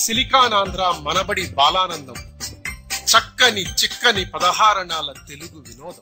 సిలికానాంధ్ర మనబడి బాలానందం చక్కని చిక్కని పదహారణాల తెలుగు వినోదం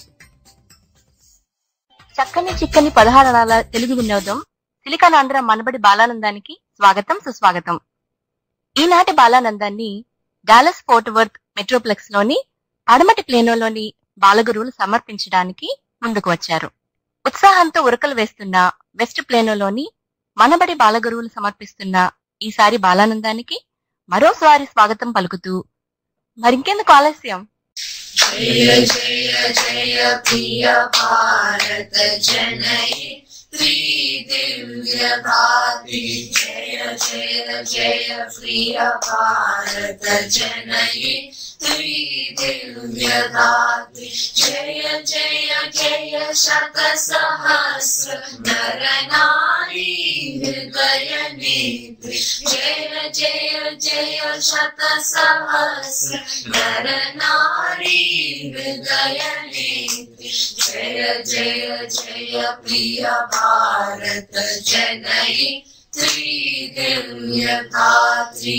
చక్కని చిక్కని పదహారణాల తెలుగు వినోదం సిలికానాంధ్ర మనబడి బాలానందానికి స్వాగతం సుస్వాగతం ఈనాటి బాలానందాన్ని డాలస్ ఫోర్ట్ వర్త్ మెట్రోప్లెక్స్ లోని పడమటి ప్లేనోలోని బాలగురువులు సమర్పించడానికి ముందుకు వచ్చారు ఉత్సాహంతో ఉరకలు వేస్తున్న వెస్ట్ ప్లేనోలోని మనబడి బాలగురువులు సమర్పిస్తున్న ఈసారి బాలానందానికి మరోసారి స్వాగతం పలుకుతూ మరింకెందుకు ఆలస్యం జయ జయ జయ ప్రియ భారత జనయిత్రీ దివ్య భాతి జయ జయ జయ ప్రియ భారత జనయిత్రీ దివ్య భాతి జయ జయ జయ శత సహస్ర నర నారీ హృదయ నేత్రి జయ జయ జయ శత సహస్ర నర నారీ హృదయ నేత్రి జయ జయ జయ ప్రియ భారత జనయిత్రీ దివ్య ధాత్రీ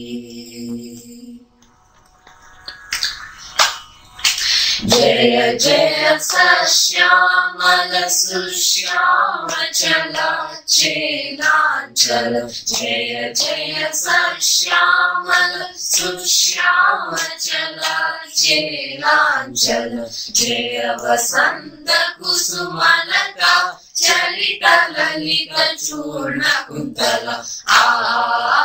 जय जय सश्यामल सुश्याम चला चेलाचल जय जय सश्यामल सुश्याम चला चेलाचल जय वसंत कुसुमलता चलित ललित चूर्ण कुन्तल आ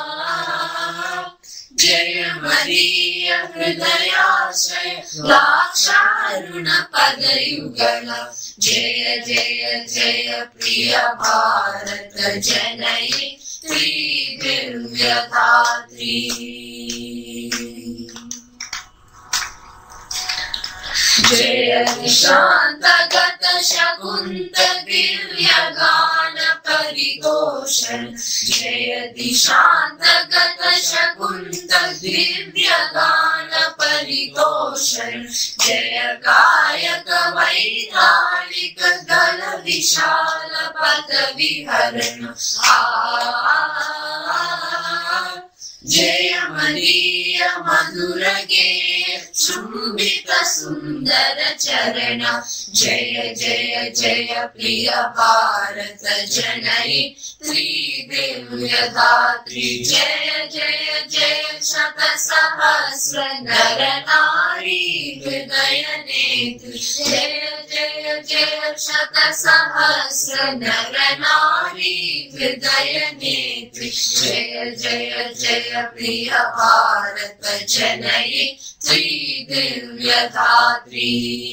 जय मदीय हृदयाशय लाक्षारुण पदयुगल जय जय जय प्रिय भारत जनयित्री दिव्यधात्री जय निशान्त गत शकुन्त दिव्य गान परितोषण जय दिशान्त गत शकुन्त दिव्य गान परितोषण जय गायक वैतालिक दल विशाल पद विहरण आ जय मदीय मधुर गे चुम्बित सुन्दर चरण जय जय जय प्रिय भारत जनयित्री दिव्य धात्री जय जय जय शत सहस्र नर नारी हृदय नेत्री जय जय जय शत सहस्र नर नारी हृदय नेत्री जय जय जय प्रिय भारत जनयित्री दिव्य धात्री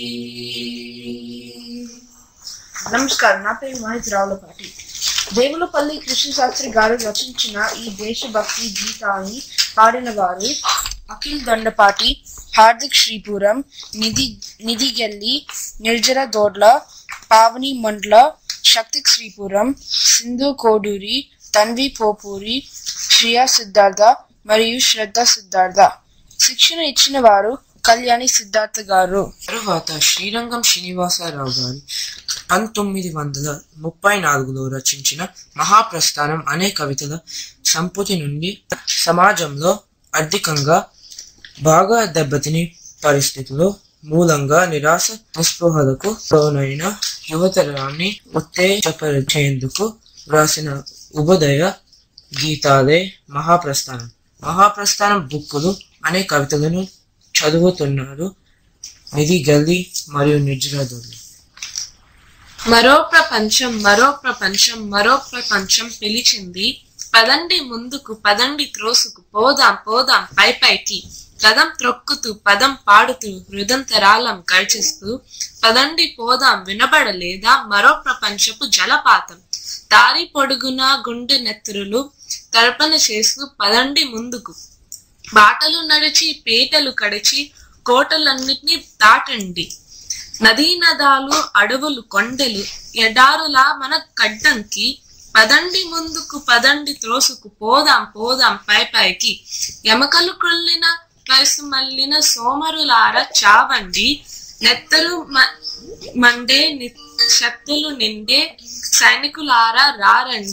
నమస్కారం నా పేరు మహేష్ రావులపాటి దేవులపల్లి కృష్ణ శాస్త్రి గారు రచించిన ఈ దేశభక్తి గీతాన్ని పాడిన వారు అఖిల్ దండపాటి హార్దిక్ శ్రీపురం నిధి నిధిగెల్లి నిర్జర దోడ్ల పావని మండ్ల శక్తిక్ శ్రీపురం సింధు కోడూరి తన్వి పోపూరి శ్రియా సిద్ధార్థ మరియు శ్రద్ధ సిద్ధార్థ శిక్షణ ఇచ్చిన వారు కళ్యాణి సిద్ధార్థ గారు తరువాత శ్రీరంగం శ్రీనివాసరావు గారు పంతొమ్మిది వందల ముప్పై నాలుగులో రచించిన మహాప్రస్థానం అనే కవితల సంపుటి నుండి సమాజంలో ఆర్థికంగా బాగా దెబ్బతిని పరిస్థితుల్లో మూలంగా నిరాశ నిస్పృహలకు లోనైన యువతరాన్ని ఉత్తేజపరిచేందుకు వ్రాసిన ఉభదయ గీతాలే మహాప్రస్థానం మహాప్రస్థానం బుక్కులు అనే కవితలను చదువుతున్నారు నిధి గల్లి మరియు నిర్జరాదులు మరో ప్రపంచం మరో ప్రపంచం మరో ప్రపంచం పిలిచింది పదండి ముందుకు పదండి త్రోసుకు పోదాం పోదాం పై పైకి పదం త్రొక్కుతూ పదం పాడుతూ హృదంతరాలం గర్జిస్తూ పదండి పోదాం వినబడలేదా మరో ప్రపంచపు జలపాతం దారి పొడుగునా గుండె నెత్తురులు తర్పణ చేస్తూ పదండి ముందుకు బాటలు నడిచి పీటలు కడిచి కోటలన్నిటినీ దాటండి నదీ నదాలు అడవులు కొండలు ఎడారులా మన కడ్డంకి పదండి ముందుకు పదండి త్రోసుకు పోదాం పోదాం పై పైకి ఎమకలు కొల్లిన వయసు మల్లిన సోమరులార చావండి నెత్తలు మ- మండే ని- శక్తులు నిండే సైనికులారా రారండి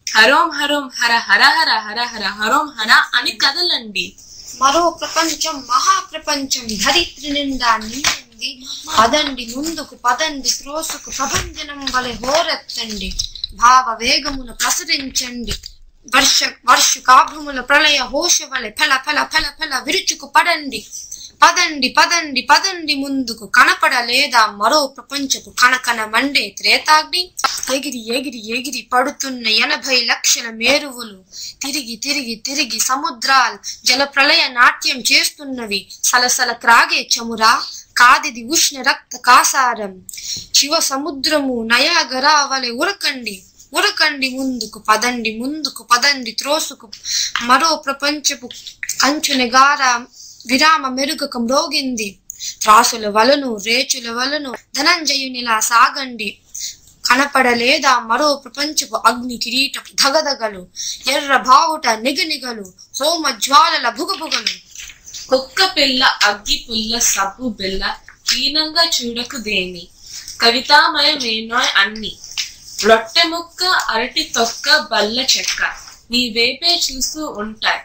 హరోం హరోం హర హర హర హర హర హరోం హర అని కదలండి మరో ప్రపంచం మహాప్రపంచం ధరిత్రి నిండా నిండింది పదండి ముందుకు పదండి త్రోసుకు ప్రభంజనం వలె హోరెత్తండి భావ వేగమును ప్రసరించండి వర్ష వర్ష కాభముల ప్రళయ హోష వలె ఫల ఫల ఫల ఫల విరుచుకు పడండి పదండి పదండి పదండి ముందుకు కనపడలేదా మరో ప్రపంచపు కనకన మండే త్రేతాగ్ని ఎగిరి ఎగిరి ఎగిరి పడుతున్న ఎనభై లక్షల మేరువులు తిరిగి తిరిగి తిరిగి సముద్రాలు జల ప్రళయ నాట్యం చేస్తున్నవి సలసల క్రాగే చమురా కాదిది ఉష్ణ రక్త కాసారం శివ సముద్రము నయాగరా వలె ఉరకండి ఉరకండి ముందుకు పదండి ముందుకు పదండి త్రోసుకు మరో ప్రపంచపు కంచునగార విరామ మెరుగక మ్రోగింది త్రాసుల వలను రేచుల వలను ధనంజయునిలా సాగండి కనపడలేదా మరో ప్రపంచపు అగ్ని కిరీట ధగధగలు ఎర్ర బావుట నిగనిగలు హోమ జ్వాలల భుగభుగలు కుక్క పిల్ల అగ్గి పుల్ల సబ్బు బిల్ల హీనంగా చూడకు దేని కవితామయమేనోయ్ అన్ని రొట్టె ముక్క అరటి తొక్క బల్ల చెక్క నీ వేపే చూస్తూ ఉంటాయి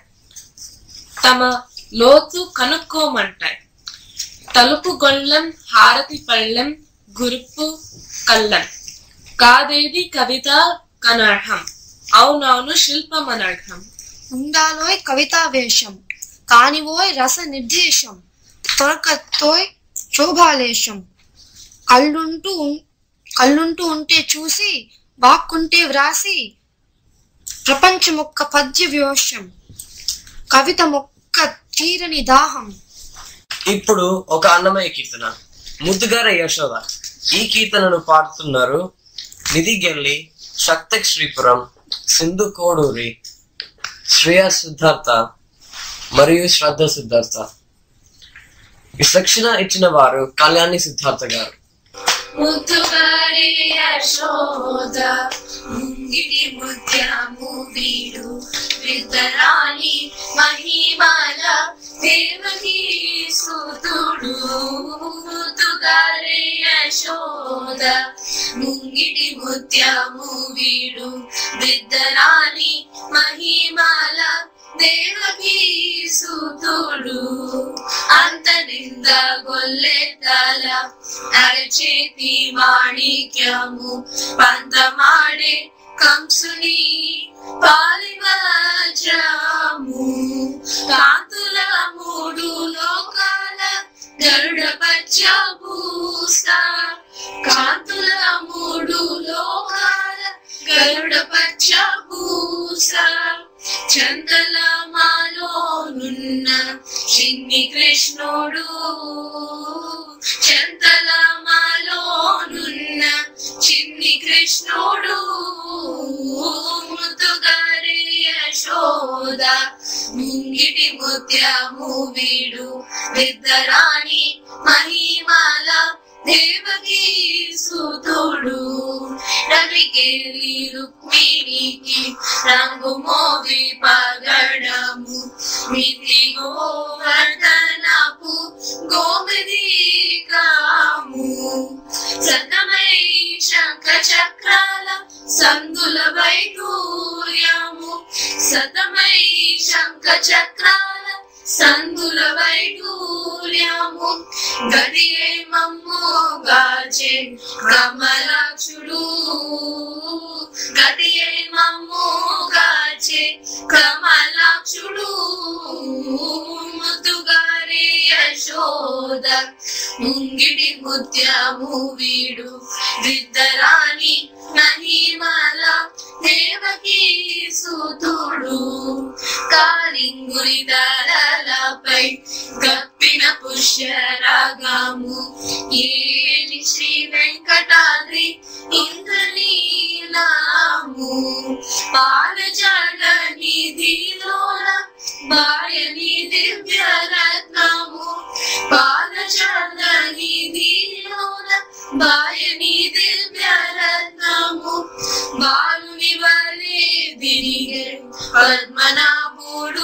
తమ లోతు కనుక్కోమంటాయి తలుపు గొళ్ళెం హారతి పళ్ళెం గురుపు కళ్ళం కాదేది కవిత కనర్హం అవునవును శిల్పమనర్హం ఉండాలోయ్ కవితా వేషం కానివోయ్ రస నిర్దేశం తొరకత్తోయ్ శోభాలేశం కళ్ళుంటూ ఉన్- కళ్ళుంటూ ఉంటే చూసి వాక్కుంటే వ్రాసి ప్రపంచ మొక్క పద్య వ్యోషం కవిత మొక్క తీరని దాహం ఇప్పుడు ఒక అన్నమయ్య కీర్తన ముద్దుగార యశోద ఈ కీర్తనను పాడుతున్నారు నిధి గెల్లి శక్తక్ శ్రీపురం సింధు కోడూరి శ్రేయ సిద్ధార్థ మరియు శ్రద్ధ సిద్ధార్థ ఈ శిక్షణ ఇచ్చిన వారు కళ్యాణి సిద్ధార్థ గారు ముద్దుగారే యశోద ముంగిటి ముత్యము వీడు విద్దరాణి మహిమాల దేవకి సుతుడు ముద్దుగారే యశోద ముంగిటి ముత్యము వీడు విద్దరాణి మహిమాల దేవకి సుతుడు అంత నింద గొల్లెతల అరచేతి మాణిక్యము పంతమాడే కంసుని పాలివజ్రము కాంతుల మూడు లోకాల గరుడ పచ్చ పూస్త కాంతుల మూడు లోకాల గరుడ పచ్చ పూస చందల మాలోనున్న చిన్ని కృష్ణుడు చందల మాలోనున్న చిన్ని కృష్ణుడు మృదుగారి యశోద ముంగిటి ముత్యము వీడు విద్దరాణి మహిమాల దేవకి సుతుడు రవికేలి రుక్మిణికి రంగు మోవి పగడము మితి గోవర్ధనపు గోమదీకము సతమై శంఖ చక్రాల సందుల వైడూర్యము సతమై శంఖ చక్రాల సందుల వైడూర్యము గదియే మమ్ము గాచే కమలాక్షుడు గదియే మమ్ము గాచే కమలాక్షుడు ముద్దుగారి యశోద ముంగిటి ముత్యము వీడు విద్దరాణి మహిమల దేవకి సుతుడు కాలింగురి ధరలపై గప్పిన పుష్యరాగము ఏని శ్రీ వెంకటాద్రి ఇంద్రనీలాము పాలజాడ నిధిలోన బాయని దివ్య రత్నము పాలజాడ నిధిలోన బాయని దివ్య రత్నము బాలుని వలే తిరిగే పద్మనాభుడు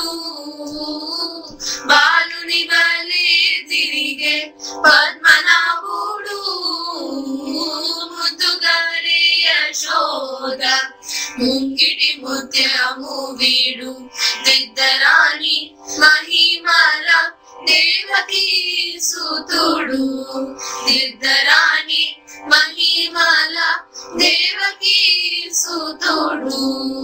బాలుని వలే తిరిగే పద్మనాభుడు ముద్దుగారి యశోద ముంగిటి ము దేవకీ సుతుడు నిర్ధరాణి మహిమల దేవకీ సుతుడు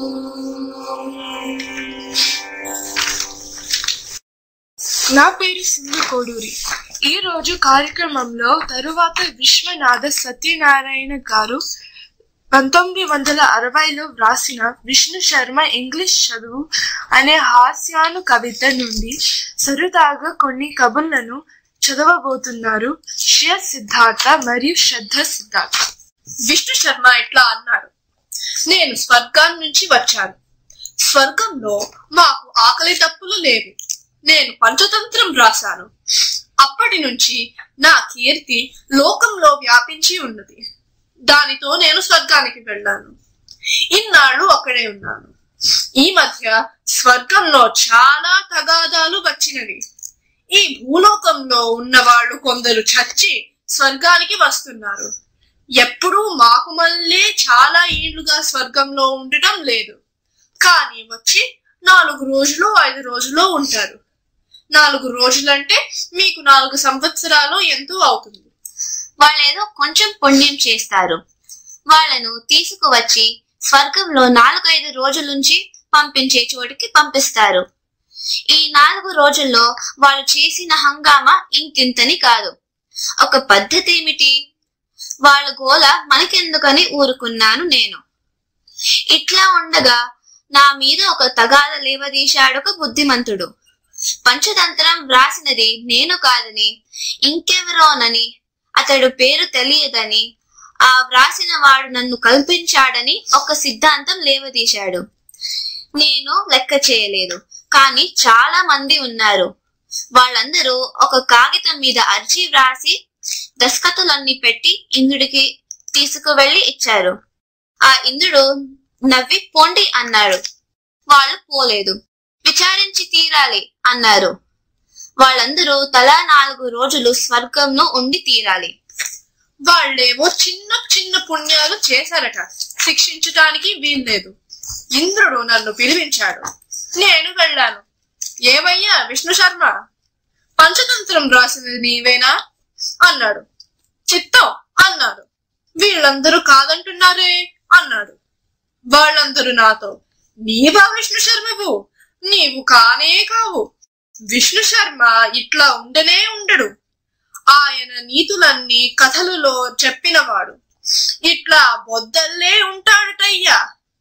నా పేరు సింధు కోడూరి ఈ రోజు కార్యక్రమంలో తరువాత విశ్వనాథ సత్యనారాయణ గారు పంతొమ్మిది వందల అరవైలో వ్రాసిన విష్ణు శర్మ ఇంగ్లీష్ చదువు అనే హాస్యాను కవిత నుండి సరదాగా కొన్ని కబుర్లను చదవబోతున్నారు శ్రేయ సిద్ధార్థ మరియు శ్రద్ధ సిద్ధార్థ విష్ణు శర్మ ఇట్లా అన్నారు నేను స్వర్గం నుంచి వచ్చాను స్వర్గంలో మాకు ఆకలి తప్పులు లేవు నేను పంచతంత్రం రాశాను అప్పటి నుంచి నా కీర్తి లోకంలో వ్యాపించి ఉన్నది దానితో నేను స్వర్గానికి వెళ్ళాను ఇన్నాళ్ళు అక్కడే ఉన్నాను ఈ మధ్య స్వర్గంలో చాలా తగాదాలు వచ్చినవి ఈ భూలోకంలో ఉన్నవాళ్ళు కొందరు చచ్చి స్వర్గానికి వస్తున్నారు ఎప్పుడూ మాకు మళ్ళీ చాలా ఏళ్లుగా స్వర్గంలో ఉండటం లేదు కానీ వచ్చి నాలుగు రోజులు ఐదు రోజులు ఉంటారు నాలుగు రోజులంటే మీకు నాలుగు సంవత్సరాలు ఎంతో అవుతుంది వాళ్ళేదో కొంచెం పుణ్యం చేస్తారు వాళ్ళను తీసుకువచ్చి స్వర్గంలో నాలుగైదు రోజులుంచి పంపించే చోటికి పంపిస్తారు ఈ నాలుగు రోజుల్లో వాళ్ళు చేసిన హంగామా ఇంతింతని కాదు ఒక పద్ధతి ఏమిటి వాళ్ళ గోల మనకెందుకని ఊరుకున్నాను నేను ఇట్లా ఉండగా నా మీద ఒక తగాద లేవదీశాడు ఒక బుద్ధిమంతుడు పంచతంత్రం వ్రాసినది నేను కాదని ఇంకెవరోనని అతడు పేరు తెలియదని ఆ వ్రాసిన వాడు నన్ను కల్పించాడని ఒక సిద్ధాంతం లేవదీశాడు నేను లెక్క చేయలేదు కానీ చాలా మంది ఉన్నారు వాళ్ళందరూ ఒక కాగితం మీద అర్జీ వ్రాసి దస్కతులన్నీ పెట్టి ఇంద్రుడికి తీసుకువెళ్లి ఇచ్చారు ఆ ఇంద్రుడు నవ్వి పోండి అన్నాడు వాళ్ళు పోలేదు విచారించి తీరాలి అన్నారు వాళ్ళందరూ తలా నాలుగు రోజులు స్వర్గంలో ఉండి తీరాలి వాళ్ళేమో చిన్న చిన్న పుణ్యాలు చేశారట శిక్షించటానికి వీల్లేదు ఇంద్రుడు నన్ను పిలిపించాడు నేను వెళ్ళాను ఏమయ్యా విష్ణు శర్మ పంచతంత్రం రాసినది నీవేనా అన్నాడు చిత్తం అన్నాడు వీళ్ళందరూ కాదంటున్నారే అన్నాడు వాళ్ళందరూ నాతో నీవా విష్ణు శర్మవు నీవు కానే కావు విష్ణు శర్మ ఇట్లా ఉండనే ఉండడు ఆయన నీతులన్నీ కథలలో చెప్పినవాడు ఇట్లా బొద్దల్లే ఉంటాడటయ్యా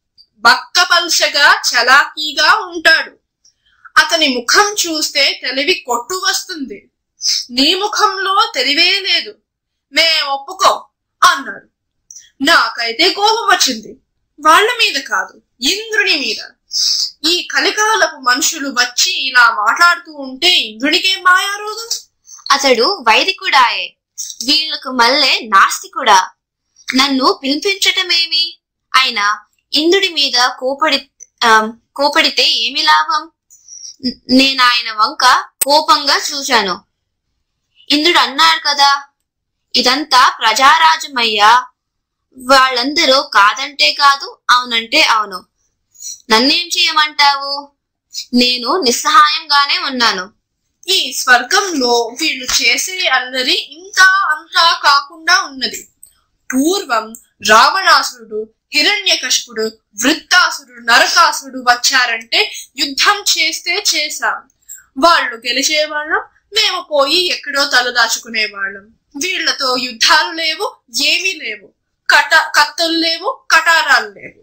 బక్కపల్చగా చలాకీగా ఉంటాడు అతని ముఖం చూస్తే తెలివి కొట్టు వస్తుంది నీ ముఖంలో తెలివే లేదు మే ఒప్పుకో అన్నాడు నాకైతే కోపం వచ్చింది వాళ్ళ మీద కాదు ఇంద్రుని మీద ఈ కలికాలపు మనుషులు వచ్చి ఇలా మాట్లాడుతూ ఉంటే ఇంద్రునికేం మాయారోగం అతడు వైదికుడాయే వీళ్ళకు మళ్ళే నాస్తికుడా నన్ను పిలిపించటమేమి అయినా ఇంద్రుడి మీద కోపడి ఆ, కోపడితే ఏమి లాభం న- నేను ఆయన వంక కోపంగా చూశాను ఇంద్రుడు అన్నాడు కదా ఇదంతా ప్రజారాజ్యమయ్యా వాళ్ళందరూ కాదంటే కాదు అవునంటే అవును నన్నేం చేయమంటావు నేను నిస్సహాయంగానే ఉన్నాను ఈ స్వర్గంలో వీళ్ళు చేసే అల్లరి ఇంకా అంతా కాకుండా ఉన్నది పూర్వం రావణాసురుడు హిరణ్యకశిపుడు వృత్తాసురుడు నరకాసురుడు వచ్చారంటే యుద్ధం చేస్తే చేశాం వాళ్ళు గెలిచేవాళ్ళం మేము పోయి ఎక్కడో తలదాచుకునేవాళ్ళం వీళ్ళతో యుద్ధాలు లేవు ఏమీ లేవు కట కత్తులు లేవు కటారాలు లేవు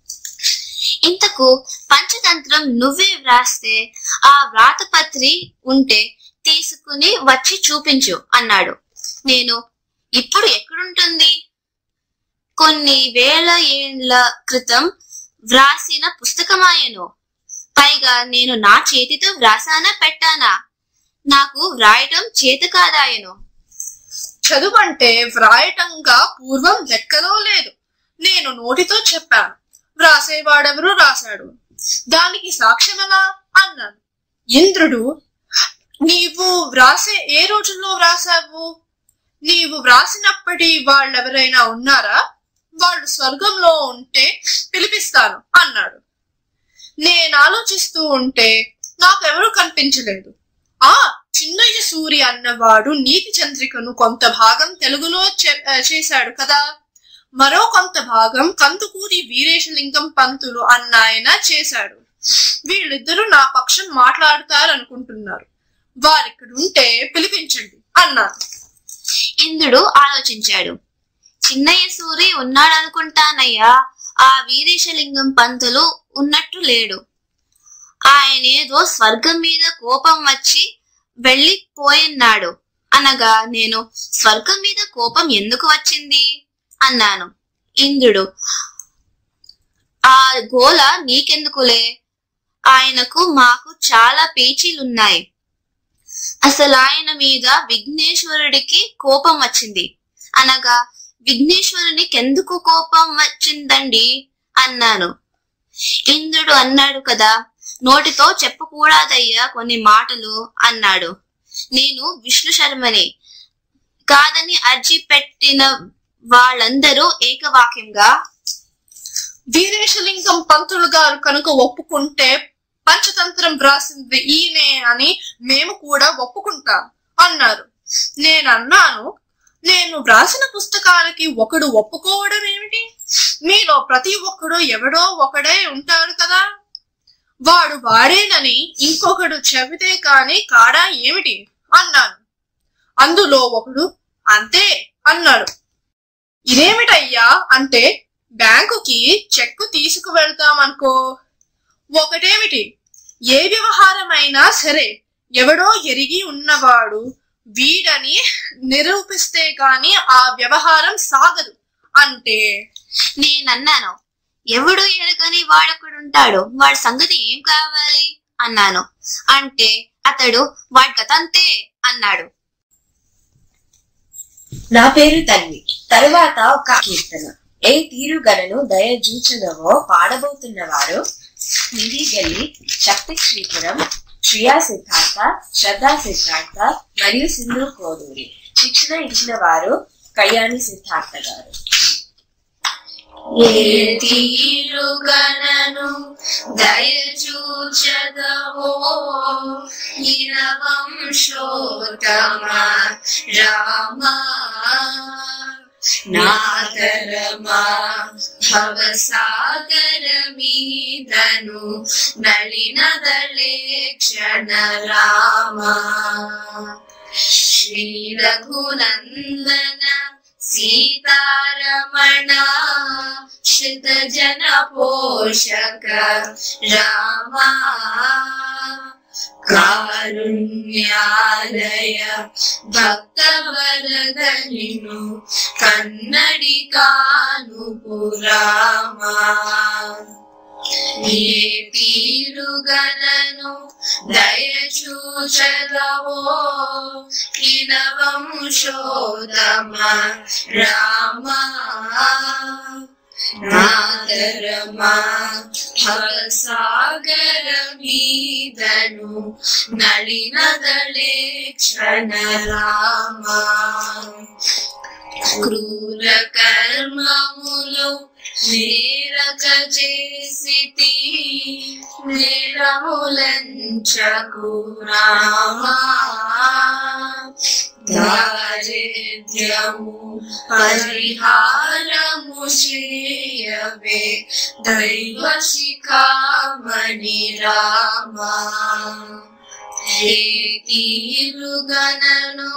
ఇంతకు పంచతంత్రం నువ్వే వ్రాస్తే ఆ వ్రాతపత్రి ఉంటే తీసుకుని వచ్చి చూపించు అన్నాడు నేను ఇప్పుడు ఎక్కడుంటుంది కొన్ని వేల ఏండ్ల క్రితం వ్రాసిన పుస్తకమాయను పైగా నేను నా చేతితో వ్రాసానా పెట్టానా నాకు వ్రాయటం చేత కాదాయను చదువంటే వ్రాయటంగా పూర్వం లెక్కలో లేదు నేను నోటితో చెప్పాను వ్రాసేవాడెవరు రాశాడు దానికి సాక్ష్యమెలా అన్నాను ఇంద్రుడు నీవు వ్రాసే ఏ రోజుల్లో వ్రాసావు నీవు వ్రాసినప్పటి వాళ్ళెవరైనా ఉన్నారా వాళ్ళు స్వర్గంలో ఉంటే పిలిపిస్తాను అన్నాడు నేను ఆలోచిస్తూ ఉంటే నాకెవరూ కనిపించలేదు ఆ చిన్నయ్య సూరి అన్నవాడు నీతి చంద్రికను కొంత భాగం తెలుగులో చె- ఆ, చేశాడు కదా మరో కొంత భాగం కందుకూరి వీరేశలింగం పంతులు అన్నాయన చేశాడు వీళ్ళిద్దరూ నా పక్షం మాట్లాడతారనుకుంటున్నారు వారిక్కడుంటే పిలిపించండి అన్నారు ఇంద్రుడు ఆలోచించాడు చిన్నయ్య సూరి ఉన్నాడనుకుంటానయ్యా ఆ వీరేశలింగం పంతులు ఉన్నట్టు లేడు ఆయనేదో స్వర్గం మీద కోపం వచ్చి వెళ్ళిపోయిన్నాడు అనగా నేను స్వర్గం మీద కోపం ఎందుకు వచ్చింది అన్నాను ఇంద్రుడు ఆ గోల నీకెందుకులే ఆయనకు మాకు చాలా పేచీలున్నాయి అసలు ఆయన మీద విఘ్నేశ్వరుడికి కోపం వచ్చింది అనగా విఘ్నేశ్వరునికి ఎందుకు కోపం వచ్చిందండి అన్నాను ఇంద్రుడు అన్నాడు కదా నోటితో చెప్పకూడదయ్యా కొన్ని మాటలు అన్నాడు నేను విష్ణు శర్మని కాదని అర్జీ పెట్టిన వాళ్ళందరూ ఏకవాక్యంగా వీరేశలింగం పంతులు గారు కనుక ఒప్పుకుంటే పంచతంత్రం వ్రాసింది ఈయనే అని మేము కూడా ఒప్పుకుంటాం అన్నారు నేను అన్నాను నేను వ్రాసిన పుస్తకాలకి ఒకడు ఒప్పుకోవడం ఏమిటి మీలో ప్రతి ఒక్కడు ఎవడో ఒకడే ఉంటాడు కదా వాడు వాడేనని ఇంకొకడు చెబితే కాని కాడా ఏమిటి అన్నాను అందులో ఒకడు అంతే అన్నాడు ఇదేమిటయ్యా అంటే బ్యాంకుకి చెక్కు తీసుకువెళ్తామనుకో ఒకటేమిటి ఏ వ్యవహారమైనా సరే ఎవడో ఎరిగి ఉన్నవాడు వీడని నిరూపిస్తే గాని ఆ వ్యవహారం సాగదు అంటే నేనన్నాను ఎవడు ఎడగని వాడొకడుంటాడు వాడి సంగతి ఏం కావాలి అన్నాను అంటే అతడు వాడి గతంతే అన్నాడు నా పేరు తన్వి తరువాత ఒక కీర్తన ఏ తీరు గనను దయజూచదవో పాడబోతున్న వారు నిధి గలి శక్తి శ్రీపురం శ్రియా సిద్ధార్థ శ్రద్ధా సిద్ధార్థ మరియు సింధు కోడూరి శిక్షణ ఇచ్చిన వారు కళ్యాణి సిద్ధార్థ గారు ఏ తీరుగనను దయచూచదవో ఇనవంశోత్తమ రామ నాతరమా భవసాగర మీదను నళినదళే క్షణ రామ శ్రీ రఘునందన సీతారమణ శ్రిత జన పోషక రామా కారుణ్యాలయ భక్తవరదనిను కన్నడి కాను పురామా ఏ తీరుగనను దయచూచదవో ఇనవంశోదమ రామ నాదరమా భవసాగర మీదను నళినదళే క్షణ రామ క్రూర కర్మములు నేరక చేసితి నేరములంచకు రామా దారిద్ర్యము పరిహారము చేయవే దైవ శిఖామణి రామా ఏ తీరుగనను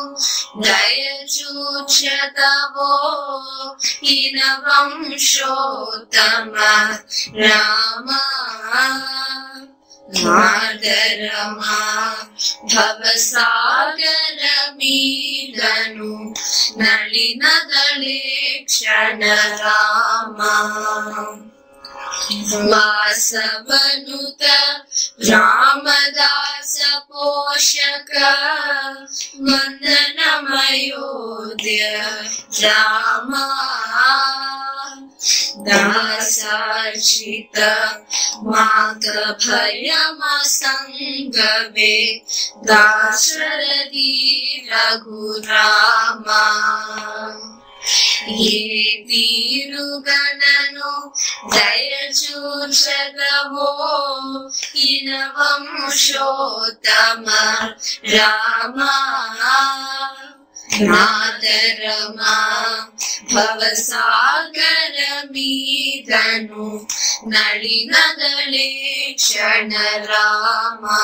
దయచూచదవో ఇన వంశోత్తమ రామా మాదరమా భవసాగర మీదను నళినదళే క్షణ రామా వాసవనుత రామదాస పోషక వందనమయోధ్య రామా దాసార్చిత మాత భయమ సంగవే దాశరథి రఘురామా ఏ తీరుగనను దయచూచగవో ఇనవంశోత్తమ రామా నాదరమా భవసాగర మీదను నళినదళే క్షణ రామా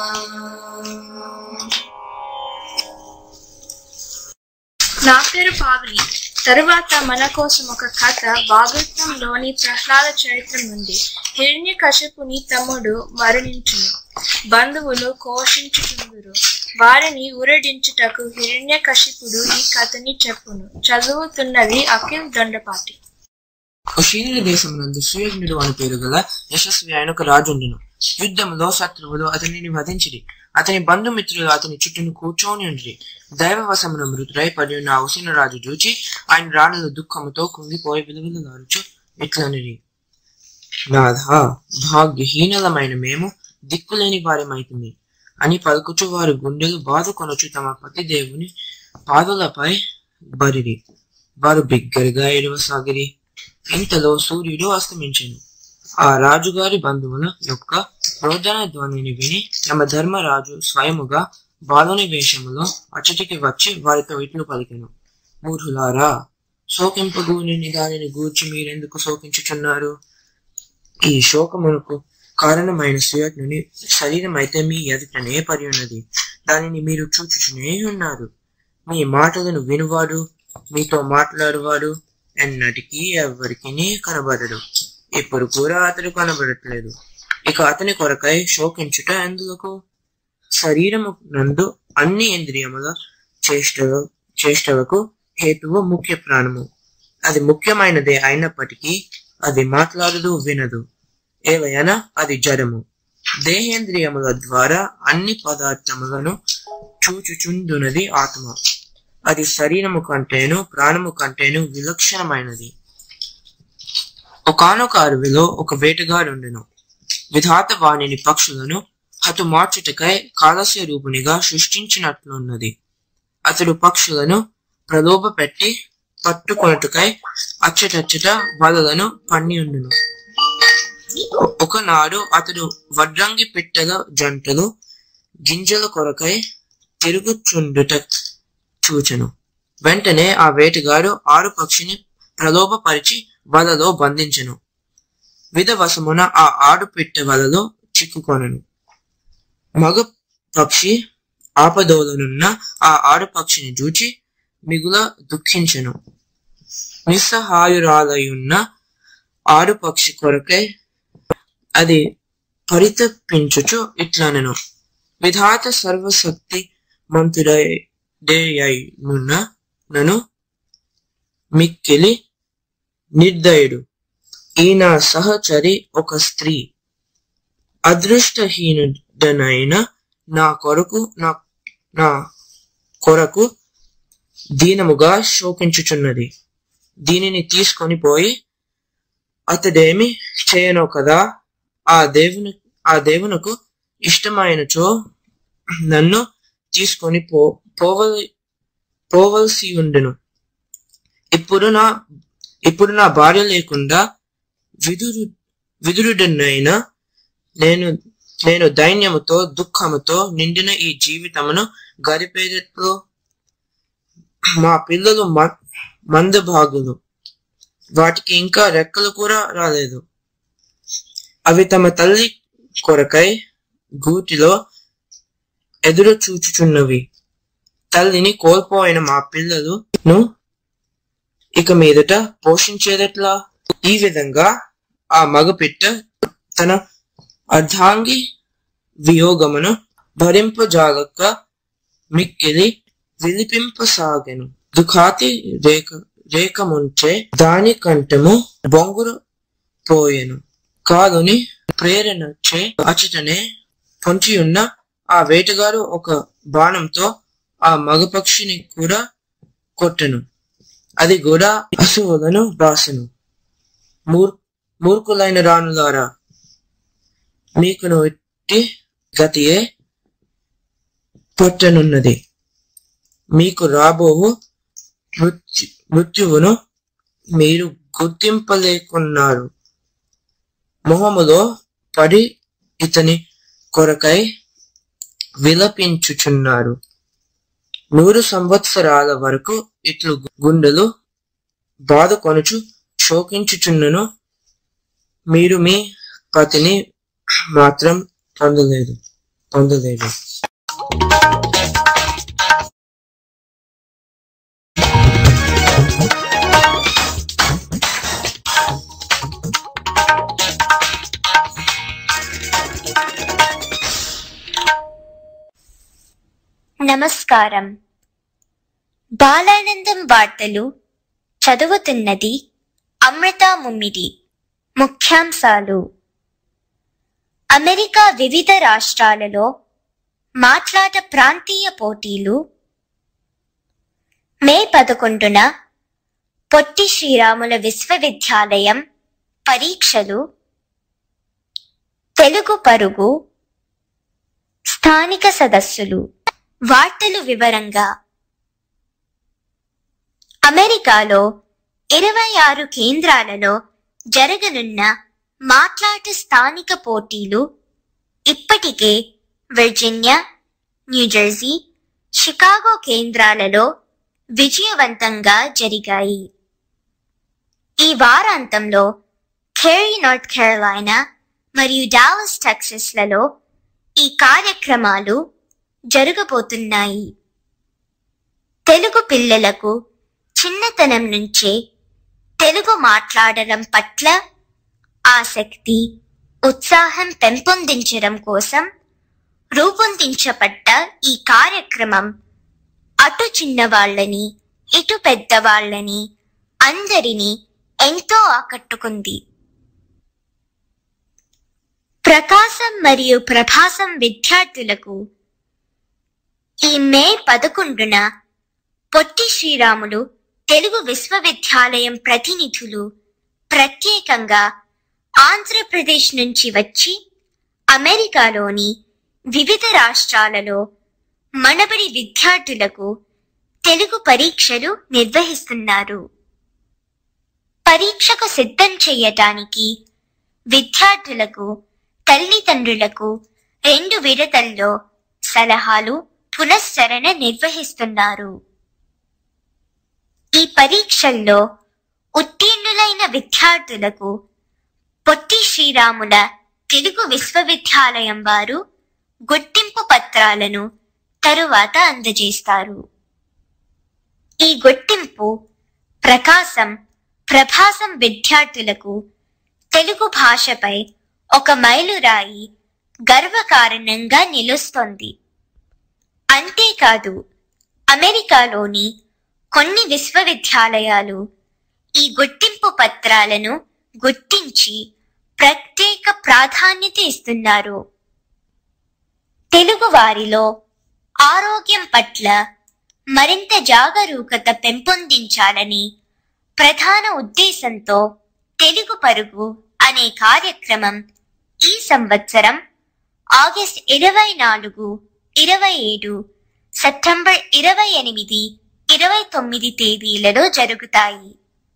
నా పేరు పావని తరువాత మన కోసం ఒక కథ భాగవతంలోని ప్రహ్లాద చరిత్ర నుండి హిరణ్య కశపుని తమ్ముడు మరణించును బంధువులు కోషించుచుందురు వారిని ఊరడించుటకు హిరణ్య కశిపుడు ఈ కథని చెప్పును చదువుతున్నది అఖిల్ దొండపాటి కుశీనుల దేశమునందు సుయజ్ఞుడు అని పేరు గల యశస్వి అయిన ఒక రాజుండును యుద్ధములో శత్రువులు అతనిని వధించిరి అతని బంధుమిత్రులు అతని చుట్టూను కూర్చొని ఉండిరి దైవవశమున మృతుడై పడి ఉన్న ఆ ఉసిన రాజు చూచి ఆయన రాణుల దుఃఖముతో కుంగిపోయి విలువలుగారుచు ఇట్లనిరి నాథా భాగ్యహీనలమైన మేము దిక్కులేని వారమైతుంది అని పలుకుచు వారి గుండెలు బాధ కొనచు తమ పతి దేవుని పాదులపై బరిరి వారు బిగ్గరగా ఏడవసాగిరి ఇంతలో సూర్యుడు అస్తమించెను ఆ రాజుగారి బంధువుల యొక్క రోదన ధ్వనిని విని యమధర్మరాజు స్వయముగా బాలుని వేషములో అచ్చటికి వచ్చి వారితో ఇట్లు పలికెను మూర్ఖులారా శోకింపగూని దానిని గూర్చి మీరెందుకు శోకించుచున్నారు ఈ శోకమునకు కారణమైన సుయజ్ఞుని శరీరం అయితే మీ ఎదుటనే పడి ఉన్నది దానిని మీరు చూచుచునే ఉన్నారు మీ మాటలను వినువాడు మీతో మాట్లాడువాడు ఎన్నటికీ ఎవరికి కనబడడు ఇప్పుడు కూడా అతడు కనబడట్లేదు ఇక అతని కొరకై శోకించుట ఎందులకు శరీరము నందు అన్ని ఇంద్రియముల చేష్ట చేష్టలకు హేతువు ముఖ్య ప్రాణము అది ముఖ్యమైనదే అయినప్పటికీ అది మాట్లాడదు వినదు ఏవైనా అది జడము దేహేంద్రియముల ద్వారా అన్ని పదార్థములను చూచుచుందునది ఆత్మ అది శరీరము కంటేను ప్రాణము కంటేను విలక్షణమైనది ఒకనొక అడవిలో ఒక వేటగాడుండెను విధాత వాణిని పక్షులను హతుమార్చుటకై కాలస్య రూపునిగా సృష్టించినట్లున్నది అతడు పక్షులను ప్రలోభ పెట్టి పట్టుకొనుటకై అచ్చటచ్చట వలలను పన్ని ఉండును ఒ- ఒకనాడు అతడు వడ్రంగి పిట్టల జంటలు గింజల కొరకై తిరుగుచుండుట చూచెను వెంటనే ఆ వేటగాడు ఆరు పక్షిని ప్రలోభపరిచి వలలో బంధించెను విధవశమున ఆ ఆడుపిట్ట వలలో చిక్కుకొనెను మగ పక్షి ఆపదోలనున్న ఆ ఆడపక్షిని చూచి మిగుల దుఃఖించెను నిస్సహాయురాలయున్న ఆడుపక్షి కొరకై అది పరితపించుచు ఇట్లనెను విధాత సర్వశక్తి మంతుడైనున్న నను మిక్కిలి నిర్దయుడు ఈ నా సహచరి ఒక స్త్రీ అదృష్టహీనుడనైన నా కొరకు నా నా కొరకు దీనముగా శోకించుచున్నది దీనిని తీసుకొని పోయి అతడేమి చేయనో కదా ఆ దేవుని ఆ దేవునకు ఇష్టమైనచో నన్ను తీసుకొని పో పోవలి పోవలసి ఉండెను ఇప్పుడు నా ఇప్పుడు నా భార్య లేకుండా విదురు విదురుడనైనా నేను నేను దైన్యముతో దుఃఖముతో నిండిన ఈ జీవితమును గడిపేటట్లు మా పిల్లలు మ- మందభాగులు వాటికి ఇంకా రెక్కలు కూడా రాలేదు అవి తమ తల్లి కొరకై గూటిలో ఎదురు చూచుచున్నవి తల్లిని కోల్పోయిన మా పిల్లలను ఇక మీదట పోషించేదెట్లా ఈ విధంగా ఆ మగపిట్ట తన అర్ధాంగి వియోగమును భరింపజాలక మిక్కిలి విలిపింపసాగెను దుఖాతి రేఖ రేఖముంచే దాని కంఠము బొంగురు పోయెను కాలుని ప్రేరణచే అచటనే పొంచి ఉన్న ఆ వేటగాడు ఒక బాణంతో ఆ మగపక్షిని కూడా కొట్టెను అది కూడా అసువులను రాసెను మూర్ మూర్ఖులైన రాణులారా మీకును ఇట్టి గతియే పట్టనున్నది మీకు రాబోవు మృత్యు మృత్యువును మీరు గుర్తింపలేకున్నారు మొహములో పడి ఇతని కొరకై విలపించుచున్నారు నూరు సంవత్సరాల వరకు ఇట్లు గుండెలు బాధ కొనుచు శోకించుచున్నను మీరు మీ పతిని మాత్రం పొందలేదు పొందలేదు నమస్కారం బాలానందం వార్తలు చదువుతున్నది అమృత ముమ్మిడి ముఖ్యాంశాలు అమెరికా వివిధ రాష్ట్రాలలో మాట్లాట ప్రాంతీయ పోటీలు మే పదకొండున పొట్టి శ్రీరాముల విశ్వవిద్యాలయం పరీక్షలు తెలుగు పరుగు స్థానిక సదస్సులు వార్తలు వివరంగా అమెరికాలో ఇరవై ఆరు కేంద్రాలలో జరగనున్న మాట్లాట స్థానిక పోటీలు ఇప్పటికే వర్జీనియా న్యూజెర్సీ షికాగో కేంద్రాలలో విజయవంతంగా జరిగాయి ఈ వారాంతంలో ఖేరీ నార్త్ కెరళైనా మరియు డాలస్ టెక్సస్లలో ఈ కార్యక్రమాలు జరగబోతున్నాయి తెలుగు పిల్లలకు చిన్నతనం నుంచే తెలుగు మాట్లాడడం పట్ల ఆసక్తి ఉత్సాహం పెంపొందించడం కోసం రూపొందించబడ్డ ఈ కార్యక్రమం అటు చిన్నవాళ్ళని ఇటు పెద్దవాళ్ళని అందరినీ ఎంతో ఆకట్టుకుంది ప్రకాశం మరియు ప్రభాసం విద్యార్థులకు ఈ మే పదకొండున పొట్టి శ్రీరాములు తెలుగు విశ్వవిద్యాలయం ప్రతినిధులు ప్రత్యేకంగా ఆంధ్రప్రదేశ్ నుంచి వచ్చి అమెరికాలోని వివిధ రాష్ట్రాలలో మనబడి విద్యార్థులకు తెలుగు పరీక్షలు నిర్వహిస్తున్నారు పరీక్షకు సిద్ధం చేయటానికి విద్యార్థులకు తల్లిదండ్రులకు రెండు విడతల్లో సలహాలు పునశ్చరణ నిర్వహిస్తున్నారు ఈ పరీక్షల్లో ఉత్తీర్ణులైన విద్యార్థులకు పొట్టి శ్రీరాముల తెలుగు విశ్వవిద్యాలయం వారు గుర్తింపు పత్రాలను తరువాత అందజేస్తారు ఈ గుర్తింపు ప్రకాశం ప్రభాసం విద్యార్థులకు తెలుగు భాషపై ఒక మైలురాయి గర్వకారణంగా నిలుస్తోంది అంతేకాదు అమెరికాలోని కొన్ని విశ్వవిద్యాలయాలు ఈ గుర్తింపు పత్రాలను గుర్తించి ప్రత్యేక ప్రాధాన్యత ఇస్తున్నారు తెలుగు వారిలో ఆరోగ్యం పట్ల మరింత జాగరూకత పెంపొందించాలని ప్రధాన ఉద్దేశంతో తెలుగు పరుగు అనే కార్యక్రమం ఈ సంవత్సరం ఆగస్ట్ ఇరవై నాలుగు ఇరవై ఏడు సెప్టెంబర్ ఇరవై ఎనిమిది ఇరవై తొమ్మిది తేదీలలో జరుగుతాయి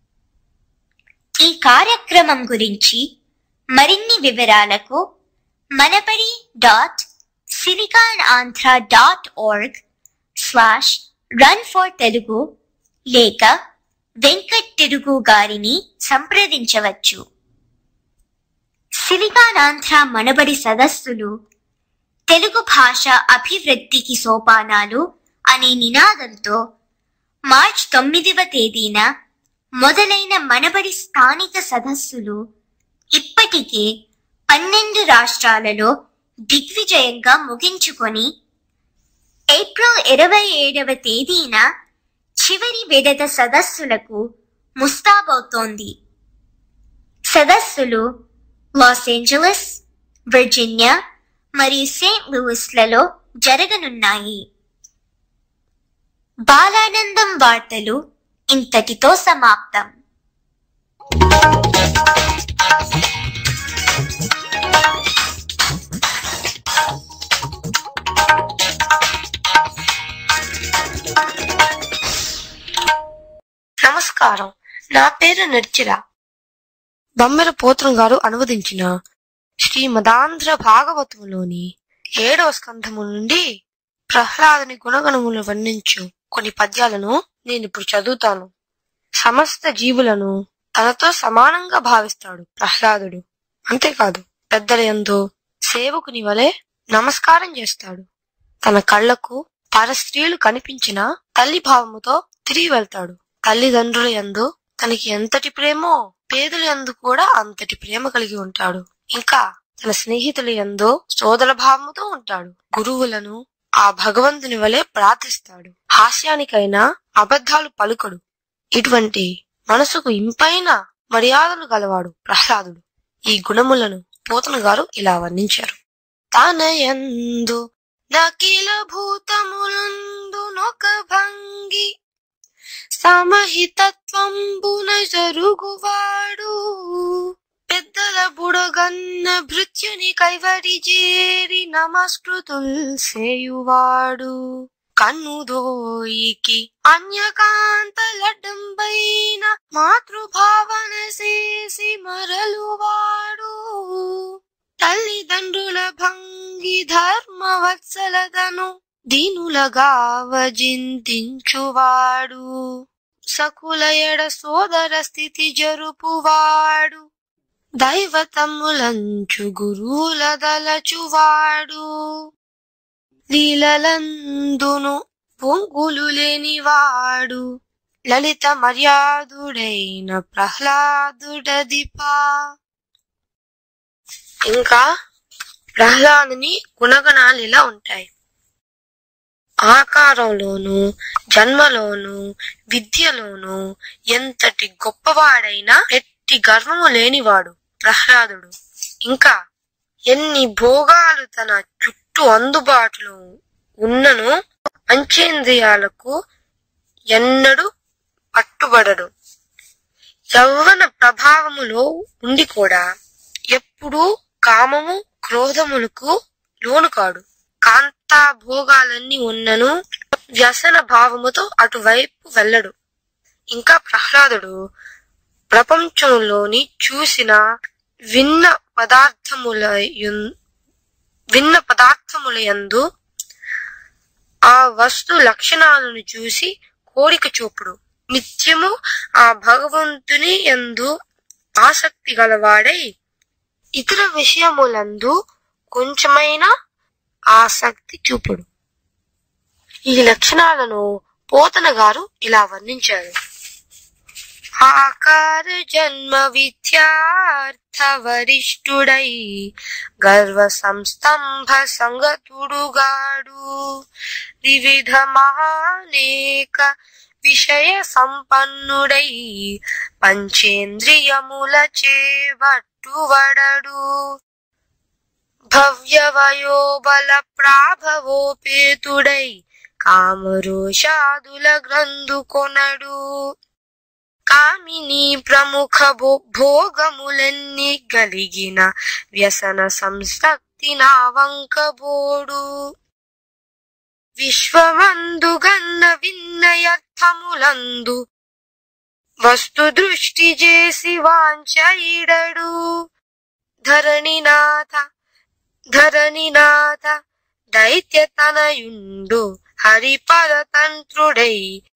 ఈ కార్యక్రమం గురించి మరిన్ని వివరాలకు Manabadi dot silicon Andhra dot org slash run for Telugu లేక వెంకట్ తెలుగు గారిని సంప్రదించవచ్చు సిలికానాంధ్ర మనబడి సదస్సులు తెలుగు భాష అభివృద్ధికి సోపానాలు అనే నినాదంతో మార్చ్ తొమ్మిదవ తేదీన మొదలైన మనబడి స్థానిక సదస్సులు ఇప్పటికే పన్నెండు రాష్ట్రాలలో దిగ్విజయంగా ముగించుకొని ఏప్రిల్ ఇరవై ఏడవ తేదీన చివరి విడత సదస్సులకు ముస్తాబవుతోంది సదస్సులు లాస్ ఏంజలస్ వర్జీనియా మరియు సెయింట్ లూయిస్లలో జరగనున్నాయి బాలానందం వార్తలు ఇంతటితో సమాప్తం నమస్కారం నా పేరు నిర్చిర బమ్మెర పోత్రం గారు అనువదించిన శ్రీమదాంధ్ర భాగవతములోని ఏడవ స్కంధము నుండి ప్రహ్లాదుని గుణగణములు వర్ణించు కొన్ని పద్యాలను నేను ఇప్పుడు చదువుతాను సమస్త జీవులను తనతో సమానంగా భావిస్తాడు ప్రహ్లాదుడు అంతేకాదు పెద్దల యందు సేవకుని వలె నమస్కారం చేస్తాడు తన కళ్ళకు పరస్త్రీలు కనిపించిన తల్లి భావముతో తిరిగి వెళ్తాడు తల్లిదండ్రుల యందు తనకి ఎంతటి ప్రేమో పేదల యందు కూడా అంతటి ప్రేమ కలిగి ఉంటాడు ఇంకా తన స్నేహితుల యందు సోదర భావముతో ఉంటాడు గురువులను ఆ భగవంతుని వలె ప్రార్థిస్తాడు హాస్యానికైనా అబద్ధాలు పలుకడు ఇటువంటి మనసుకు ఇంపైన మర్యాదలు గలవాడు ప్రహ్లాదుడు ఈ గుణములను పోతన గారు ఇలా వర్ణించారు తనయందు నకిల భూతములందు నొక భంగి సమహితత్వంబున జరుగువాడు పెద్దల బుడగన్న భృత్యుని కైవరి చేరి నమస్కృతుల్ సేయువాడు కన్నుదోయికి అన్యకాంతలడ్డంబైన మాతృభావన చేసి మరలువాడు తల్లిదండ్రుల భంగి ధర్మవత్సలతను దీనులగా వజింతించువాడు సకుల ఎడ సోదర స్థితి జరుపువాడు దైవతములంచు గురువుల దలచువాడు లీలలందును పొంగులు లేనివాడు లలిత మర్యాదుడైన ప్రహ్లాదుడదిపా ఇంకా ప్రహ్లాదుని గుణగణాలు ఇలా ఉంటాయి ఆకారంలోను జన్మలోను విద్యలోను ఎంతటి గొప్పవాడైనా ఎట్టి గర్వము లేనివాడు ప్రహ్లాదుడు ఇంకా ఎన్ని భోగాలు తన చుట్టూ అందుబాటులో ఉన్నను పంచేంద్రియాలకు ఎన్నడూ పట్టుబడడు యవ్వన ప్రభావములో ఉండి కూడా ఎప్పుడూ కామము క్రోధములకు లోను కాడు కాంతా భోగాలన్నీ ఉన్నను వ్యసన భావముతో అటువైపు వెళ్ళడు ఇంకా ప్రహ్లాదుడు ప్రపంచంలోని చూసిన విన్న పదార్థముల యున్- విన్న పదార్థముల యందు ఆ వస్తు లక్షణాలను చూసి కోరిక చూపుడు నిత్యము ఆ భగవంతుని యందు ఆసక్తి గలవాడై ఇతర విషయములందు కొంచెమైనా ఆసక్తి చూపుడు ఈ లక్షణాలను పోతన గారు ఇలా వర్ణించారు ఆకార జన్మ విద్యార్థ వరిష్ఠుడై గర్వ సంస్తంభ సంగతుడుగాడు వివిధ మహానేక విషయ సంపన్నుడై పంచేంద్రియముల చేబట్టువడడు భవ్యవయోబల ప్రాభవోపేతుడై కామరోషాదుల గ్రంథు కొనడు కామిని ప్రముఖ భో- భోగములెన్ని గలిగిన వ్యసన సంసక్తి నా వంకబోడు విశ్వమందుగన్న విన్నయర్థములందు వస్తు దృష్టి చేసి వాంచయిడడు ధరణినాథ ధరణినాథ దైత్యతనయుండు హరిపద తంత్రుడై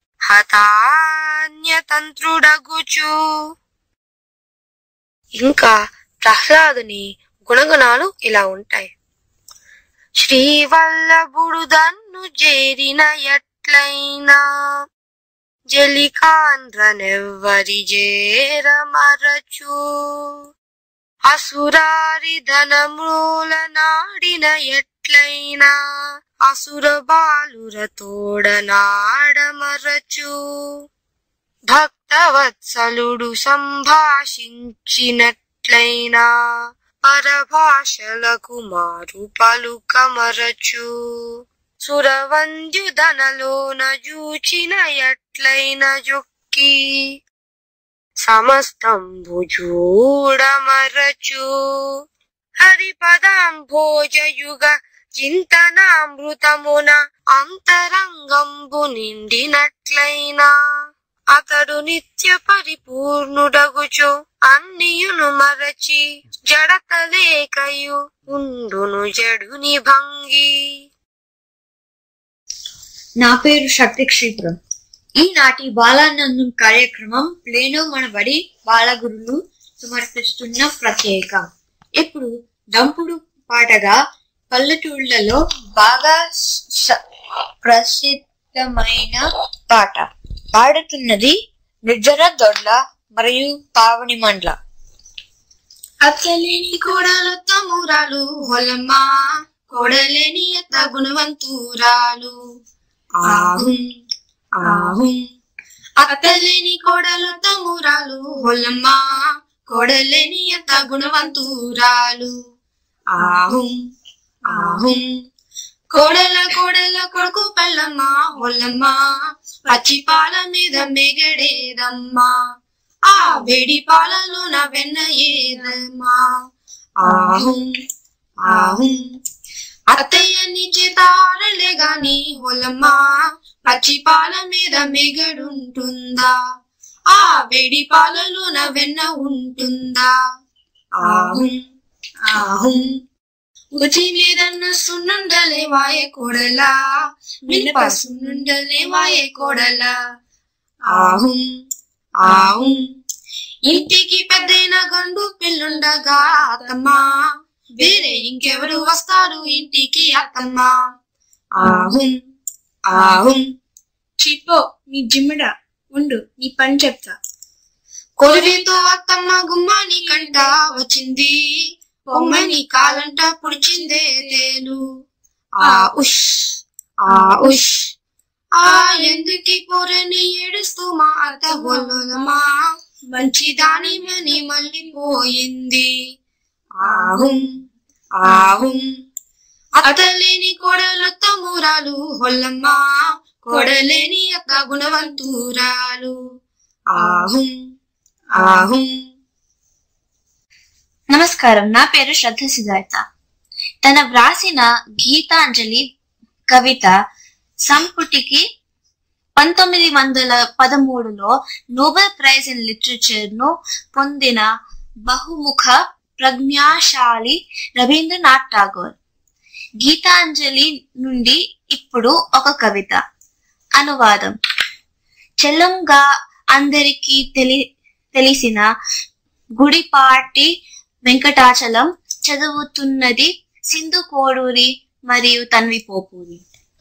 హతాన్యతంత్రుడగుచు ఇంకా ప్రహ్లాదుని గుణగణాలు ఇలా ఉంటాయి శ్రీవల్లభుడు దన్ను చేరిన ఎట్లయినా జలికాంధ్రనెవ్వరి చేర మరచు అసురారి ధనమూల నాడిన ఎట్లయినా అసుర బాలుర తోడ నాడమరచు భక్తవత్సలుడు సంభాషించినట్లయినా పరభాషలకు మారు పలుకమరచు సురవంద్యుదనలోన జూచిన ఎట్లైన జొక్కి సమస్తంబు చూడమరచు హరిపదాంభోజయుగ చింతనామృతమున అంతరంగంబు నిండినట్లయినా అతడు నిత్య పరిపూర్ణుడగుచు అన్నియును మరచి జడత లేకయు ఉండును జడుని భంగి నా పేరు శక్తి క్షేత్రం ఈనాటి బాలానందం కార్యక్రమం ప్లేనో మనబడి బాలగురులు సమర్పిస్తున్న ప్రత్యేక ఇప్పుడు దంపుడు పాటగా పల్లెటూళ్ళలో బాగా స- ప్రసిద్ధమైన పాట పాడుతున్నది నిర్జర దొడ్ల మరియు పావని మండల అత్తలేని కోడలు తమ్మురాలు హొలమ్మ కోడలేని అత్త గుణవంతురాలు ఆహుం ఆహుం అత్తలేని కోడలు తమ్మురాలు హొలమ్మ కోడలేని అత్త గుణవంతురాలు ఆహుం ఆహుం కోడల కోడల కొడుకు పెళ్ళమ్మ హొల్లమ్మ పచ్చి పాల మీద మెగడేదమ్మా ఆ వేడి పాలలో నా వెన్న ఏదమ్మా ఆహుం ఆహుం అత్తయ్య నీ చేతారలే గాని హొలమ్మ పచ్చి పాల మీద మెగడుంటుందా ఆ వేడి పాలలో నా వెన్న ఉంటుందా ఆహుం ఆహుం రుచి లేదన్న సున్నుండలే వాయ కోడలా మినప సున్నుండలే వాయ కోడలా ఆహుం ఆహుం ఇంటికి పెద్దైన గండు పిల్లుండగా అత్తమ్మా వేరే ఇంకెవరు వస్తారు ఇంటికి అత్తమ్మా ఆహుం ఆహుం చిప్పో నీ జిమ్మిడ ఉండు నీ పని చెప్తా కొలివితో అత్తమ్మ గుమ్మాని కంట వచ్చింది బొమ్మని కాలంట పుడిచిందే తేలు ఆ ఉష్ ఆ ఉష్ ఆ ఎందుకి పొరని ఏడుస్తూ మా అత్త గొల్లమా మంచి దాని మని మళ్ళీ పోయింది ఆహుం ఆహుం అత్తలేని కోడలు తమ్మురాలు హొల్లమ్మ కోడలేని అక్క గుణవంతురాలు ఆహుం ఆహుం నమస్కారం నా పేరు శ్రద్ధ సిద్ధార్థ తన వ్రాసిన గీతాంజలి కవిత సంపుటికి పంతొమ్మిది వందల పదమూడులో నోబెల్ ప్రైజ్ ఇన్ లిటరేచర్ ను పొందిన బహుముఖ ప్రజ్ఞాశాలి రవీంద్రనాథ్ ఠాగూర్ గీతాంజలి నుండి ఇప్పుడు ఒక కవిత అనువాదం చెల్లంగా అందరికీ తెలి తెలిసిన గుడిపాటి వెంకటాచలం చదువుతున్నది సింధు కోడూరి మరియు Tanvi Popuri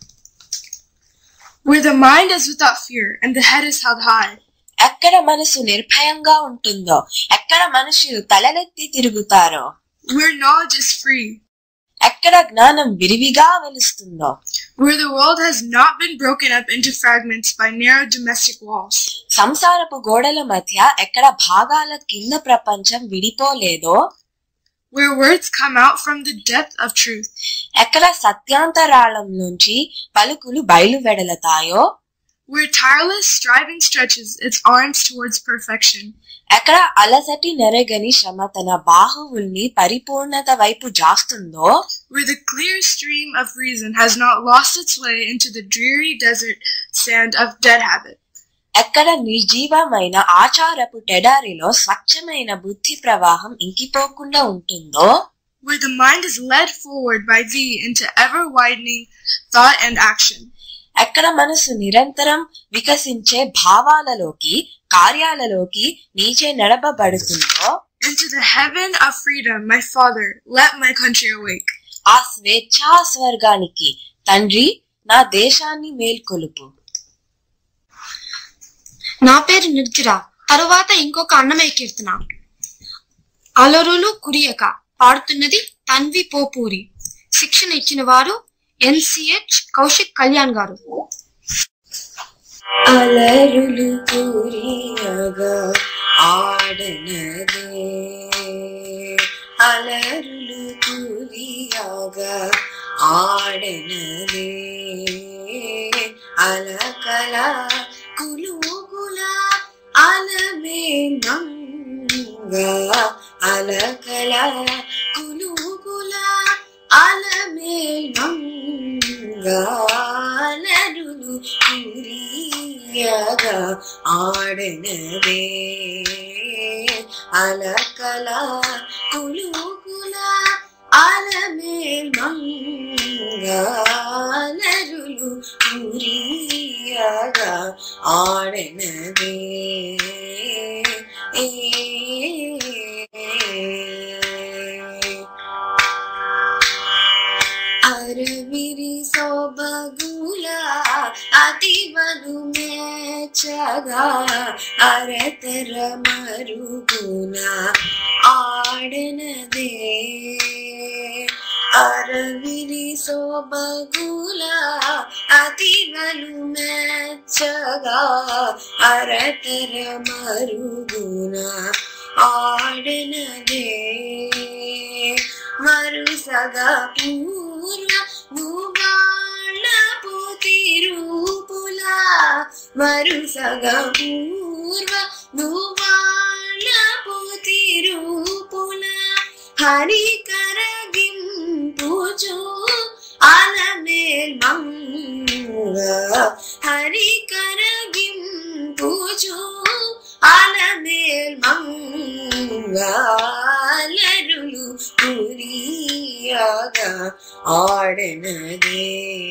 Where the mind is without fear and the head is held high, ఎక్కడ మనసు నిర్భయంగా ఉంటుందో ఎక్కడ మనుషులు తలనెత్తి తిరుగుతారో where knowledge is free, ఎక్కడ జ్ఞానం విరివిగా వెలుస్తుందో where the world has not been broken up into fragments by narrow domestic walls, సంసారపు గోడల మధ్య ఎక్కడ భాగాల కింద ప్రపంచం విడిపోలేదో where words come out from the depth of truth, ఎక్కడ సత్యాంతరాళం నుంచి పలుకులు బయలువెడలతాయో where tireless striving stretches its arms towards perfection, ఎక్కడ అలసటి నెరగని శ్రమ తన బాహువుల్ని పరిపూర్ణత వైపు జాస్తుందో where the clear stream of reason has not lost its way into the dreary desert sand of dead habit, ఎక్కడ నిర్జీవమైన ఆచారపు టెడారిలో స్వచ్ఛమైన బుద్ధి ప్రవాహం ఇంకిపోకుండా ఉంటుందో where the mind is led forward by thee into ever widening thought and action, ఎక్కడ మనసు నిరంతరం వికసించే భావాలలోకి కార్యాలలోకి నీచే నడపబడుతుందో into the heaven of freedom, my father, let my country awake. ఆ స్వేచ్ఛా స్వర్గానికి తండ్రి నా దేశాన్ని మేల్కొలుపు నా పేరు నిర్జర తరువాత ఇంకొక అన్నమయ్య కీర్తన అలరులు కురియక పాడుతున్నది తన్వి పోపూరి శిక్షణ ఇచ్చిన వారు ఎన్సిహెచ్ కౌశిక్ కళ్యాణ్ గారు అలరులు కురియగా ఆడనదే అలరులు కురియగా ఆడనదే అలకల కులుగుల అలమేనంగా అలకల కులుగుల అలమేనంగా అలరులు కురియగా కురియగా ఆడనదే అలకల కులుకుల అలమేల్ మంగళరులు కురియగా ఆడనదే అరవిరి సోబగుల అతివను మేచగా అరతర మరుగున ఆడనదే అరవిరి సోబగుల అతివలు మెచ్చగా అరతర మరుగున ఆడనదే వరుసగా పూర్వ భూగాళ రూపుల వరుసగా పూర్వ భూగాళ రూపుల హరి కరగింపుచు అలమేల్ మంగ హరి కరగింపుచు అలమేల్ మంగళరులు పురియాగా ఆడనదే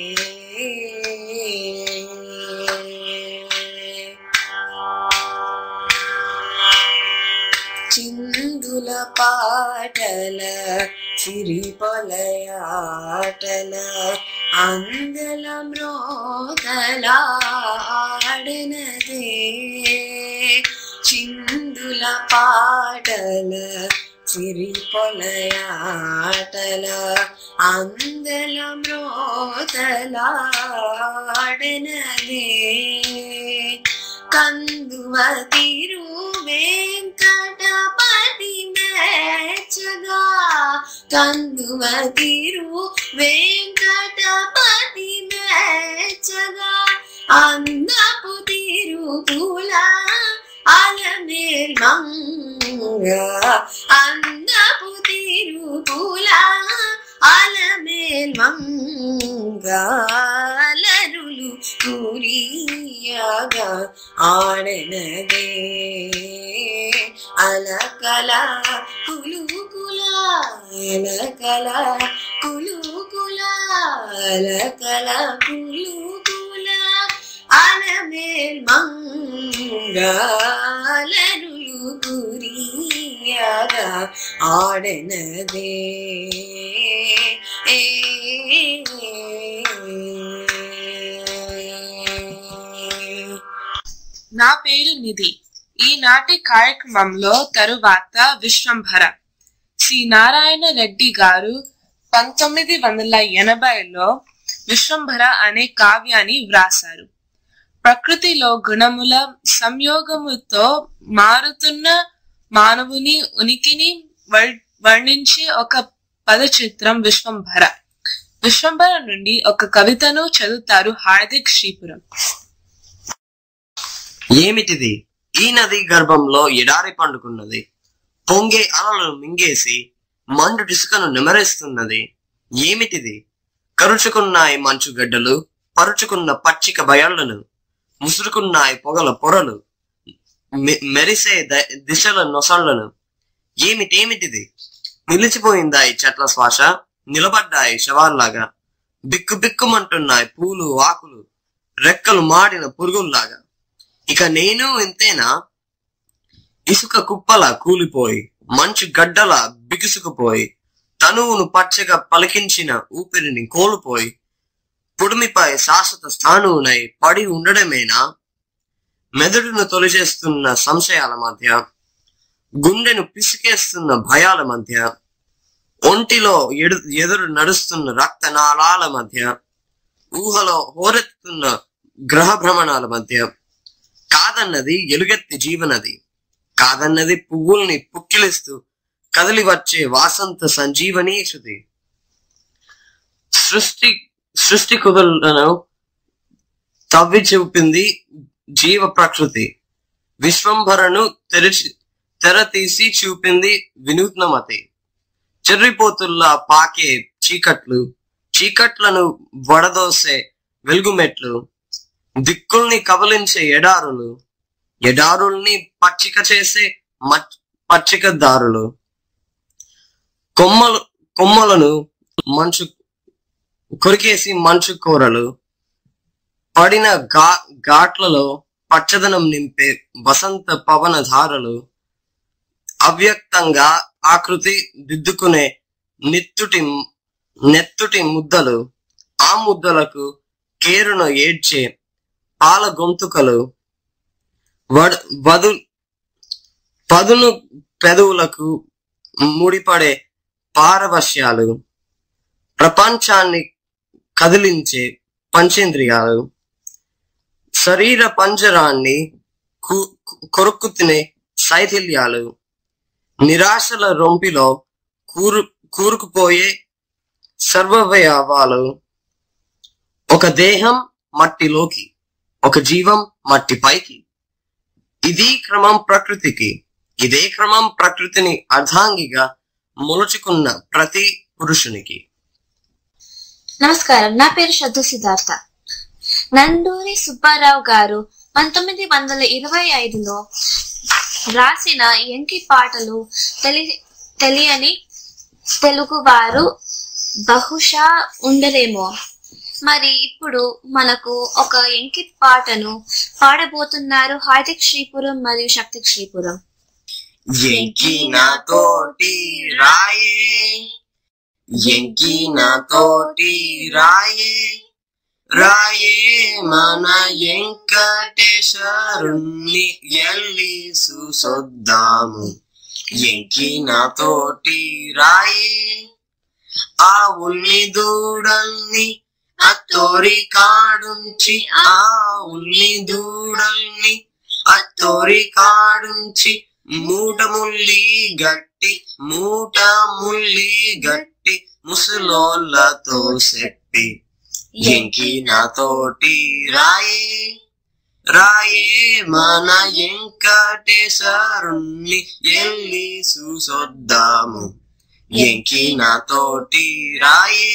చిందుల పాటల సిరిపొలయాటల అందల మ్రోదల ఆడనదే చిందుల పాటల సిరిపొలయాటల అందల మ్రోదల ఆడనదే కందువ తిరు వెంకటపతి మెచ్చగా కందువ తిరు వెంకటపతి మెచ్చగా అందపు తిరు పూల అలమేల్ మంగ అందపు తిరు పూల అలమేల్ మంగళరులు కురియాగా ఆడనదే అలకల కులుకుల అలకల కులుకుల అలకల కులుకుల అలమేల్ మంగళరులు కురియాగా ఆడనదే నా పేరు నిధి ఈనాటి కార్యక్రమంలో తరువాత విశ్వంభర శ్రీ నారాయణ రెడ్డి గారు పంతొమ్మిది వందల ఎనభైలో విశ్వంభర అనే కావ్యాన్ని వ్రాసారు ప్రకృతిలో గుణముల సంయోగముతో మారుతున్న మానవుని ఉనికిని వర్- వర్ణించే ఒక పద చిత్రం విశ్వంభర విశ్వంభర నుండి ఒక కవితను చదువుతారు హార్దిక్ శ్రీపురం ఏమిటిది ఈ నది గర్భంలో ఎడారి పండుకున్నది పొంగే అలలను మింగేసి మండు ఇసుకను నిమరేస్తున్నది ఏమిటిది కరుచుకున్నాయి మంచు గడ్డలు పరుచుకున్న పచ్చిక బయళ్లను ముసురుకున్నాయి పొగల పొరలు మె- మెరిసే ద- దిశల నొసళ్లను ఏమిటేమిటిది నిలిచిపోయిందాయి చెట్ల శ్వాస నిలబడ్డాయి శవాల్లాగా బిక్కు బిక్కుమంటున్నాయి పూలు ఆకులు రెక్కలు మాడిన పురుగుల్లాగా ఇక నేను ఇంతేనా ఇసుక కుప్పల కూలిపోయి మంచు గడ్డల బిగుసుకుపోయి తనువును పచ్చగా పలికించిన ఊపిరిని కోల్పోయి పుడిమిపై శాశ్వత స్థానువునై పడి ఉండడమేనా మెదడును తొలిచేస్తున్న సంశయాల మధ్య గుండెను పిసికేస్తున్న భయాల మధ్య ఒంటిలో ఎడు ఎదురు నడుస్తున్న రక్తనాళాల మధ్య ఊహలో హోరెత్తుతున్న గ్రహ భ్రమణాల మధ్య కాదన్నది ఎలుగెత్తి జీవనది కాదన్నది పువ్వుల్ని పుక్కిలిస్తూ కదిలి వచ్చే వాసంత సంజీవనీ శృతి సృష్టి సృష్టి కుదులను తవ్వి చూపింది జీవ ప్రకృతి విశ్వంభరను తెరిచి తెర తీసి చూపింది వినూత్నమతి చెర్రిపోతుల్లా పాకే చీకట్లు చీకట్లను వడదోసే వెలుగుమెట్లు దిక్కుల్ని కబలించే ఎడారులు ఎడారుల్ని పచ్చిక చేసే మచ్- పచ్చిక దారులు కొమ్మలు కొమ్మలను మంచు కొరికేసి మంచు కూరలు పడిన ఘా ఘాట్లలో పచ్చదనం నింపే వసంత పవన ధారలు అవ్యక్తంగా ఆకృతి దిద్దుకునే నిత్తుటి నెత్తుటి ముద్దలు ఆ ముద్దలకు కేరును ఏడ్చే పాల గొంతుకలు వడ్ వదు పదును పెదవులకు ముడిపడే పారవశ్యాలు ప్రపంచాన్ని కదిలించే పంచేంద్రియాలు శరీర పంజరాన్ని కు- కొరుక్కు తినే శైథిల్యాలు నిరాశల రొంపిలో కూరు కూరుకుపోయే సర్వవయవాలు ఒక దేహం మట్టిలోకి ఒక జీవం మట్టి పైకి ఇది క్రమం ప్రకృతికి ఇదే క్రమం ప్రకృతిని అర్ధాంగిగా మొలుచుకున్న ప్రతి పురుషునికి నమస్కారం నా పేరు శ్రద్ధ సిద్ధార్థ నండూరి సుబ్బారావు గారు పంతొమ్మిది వందల ఇరవై ఐదులో రాసిన ఎంకి పాటలు తెలి తెలియని తెలుగు వారు బహుశా ఉండరేమో మరి ఇప్పుడు మనకు ఒక ఎంకి పాటను పాడబోతున్నారు హైటెక్ శ్రీపురం మరియు శక్తి శ్రీపురం ఎంకి నాతోటి రాయే ఎంకి నాతోటి రాయే రాయే మన వెంకటేశ్వరుణ్ణి ఎల్లి చూసొద్దాము ఎంకి నాతోటి రాయే ఆ ఉల్లి దూడల్ని అత్తోరి కాడుంచి ఆ ఉల్లి దూడల్ని అత్తోరి కాడుంచి మూట ముల్లి గట్టి మూట ముల్లి గట్టి ముసలోళ్ళతో చెప్పి ఎంకి నాతోటి రాయే రాయే మన వెంకటేశ్వరుణ్ణి ఎల్లి చూసొద్దాము ఎంకి నాతోటి రాయే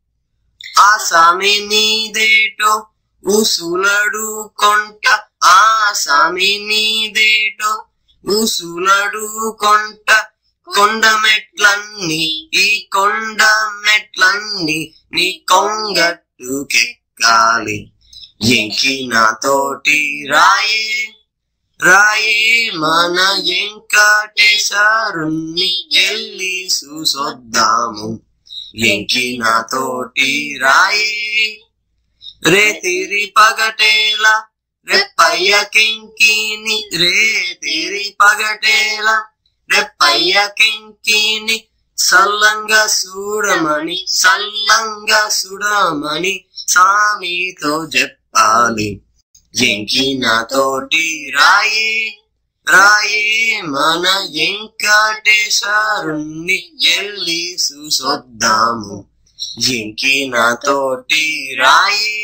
ఆ సామి నీదేటో ఉసులడు కొంట ఆ సామి నీదేటో ఉసులడు కొంట కొండ మెట్లన్నీ ఈ కొండ మెట్లన్నీ నీ కొంగట్టుకెక్కాలి ఎంకి నాతోటి రాయే రాయే మన వెంకటేశ్వరుణ్ణి ఎల్లి చూసొద్దాము ఎంకి నాతోటి రాయే రే తిరి పగటేలా రెప్పయ్య కింకిని రే తిరి పగటేలా రెప్పయ్య కింకిని సల్లంగా చూడమని సల్లంగా చూడమని సామితో చెప్పాలి ఎంకి నాతోటి రాయే రాయే మన వెంకటేశ్వరుణ్ణి ఎల్లి చూసొద్దాము ఎంకి నాతోటి రాయే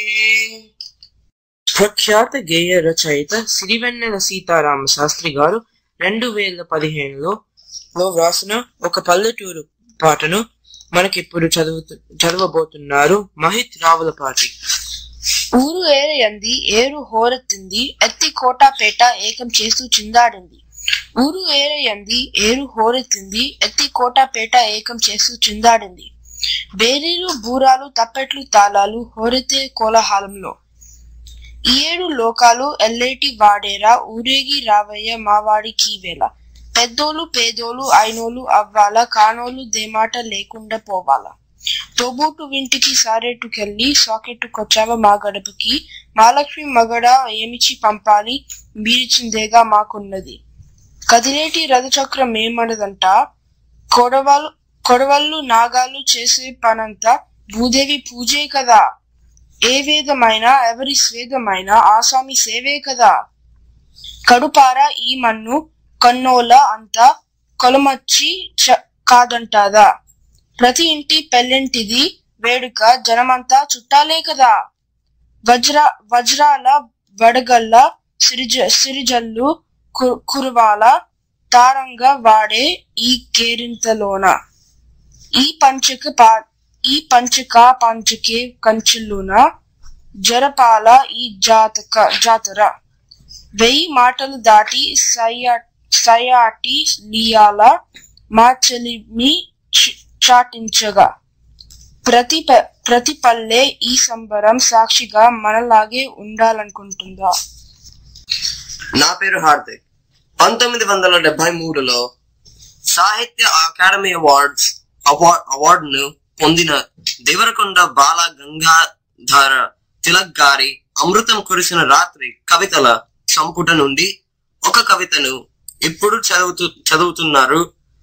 ప్రఖ్యాత గేయ రచయిత సిరివెన్నెల సీతారామ శాస్త్రి గారు రెండు వేల పదిహేనులో లో వ్రాసిన ఒక పల్లెటూరు పాటను మనకిప్పుడు చదువు చదవబోతున్నారు మహిత్ రావులపాటి ఊరు ఏరయంది ఏరు హోరెత్తింది ఎత్తి కోటాపేట ఏకం చేస్తూ చిందాడింది ఊరు ఏరయంది ఏరు హోరెత్తింది ఎత్తి కోటాపేట ఏకం చేస్తూ చిందాడింది బేరీలు బూరాలు తప్పెట్లు తాళాలు హోరెత్తే కోలాహలంలో ఈ ఏడు లోకాలు ఎల్లేటి వాడేరా ఊరేగి రావయ్య మావాడి కీవేళ పెద్దోలు పేదోలు అయినోలు అవ్వాల కానోలు దేమాట లేకుండా పోవాలా తోబూటు వింటికి సారేటుకెళ్ళి సాకెట్టుకొచ్చావా మా గడపకి మహాలక్ష్మి మగడ ఏమిచి పంపాలి మీరిచిందేగా మాకున్నది కదిలేటి రథచక్రం ఏమన్నదంట కొడవలు కొడవళ్ళు నాగాలు చేసే పనంతా భూదేవి పూజే కదా ఏ వేదమైనా ఎవరి స్వేదమైనా ఆసామి సేవే కదా కడుపార ఈ మన్ను కన్నోల అంతా కొలమచ్చి చ- కాదంటాదా ప్రతి ఇంటి పెళ్ళింటిది వేడుక జనమంతా చుట్టాలే కదా వజ్ర వజ్రాల వడగల్ల సిరిజ సిరిజల్లు కు- కురవాల తారంగా వాడే ఈ కేరింతలోన ఈ పంచక పా ఈ పంచక పంచకే కంచుల్లోన జరపాల ఈ జాతక జాతర వెయ్యి మాటలు దాటి సయా సయాటి లియాల మా చెలిమి చి- చాటించగా ప్రతి ప- ప్రతి పల్లె ఈ సంబరం సాక్షిగా మనలాగే ఉండాలనుకుంటుందా నా పేరు హార్దిక్ పంతొమ్మిది వందల డెబ్బై మూడులో సాహిత్య అకాడమీ అవార్డ్స్ అవార్డ్ అవార్డును పొందిన దేవరకొండ బాల గంగాధర తిలక్ గారి అమృతం కురిసిన రాత్రి కవితల సంపుట నుండి ఒక కవితను ఇప్పుడు చదువుతూ చదువుతున్నారు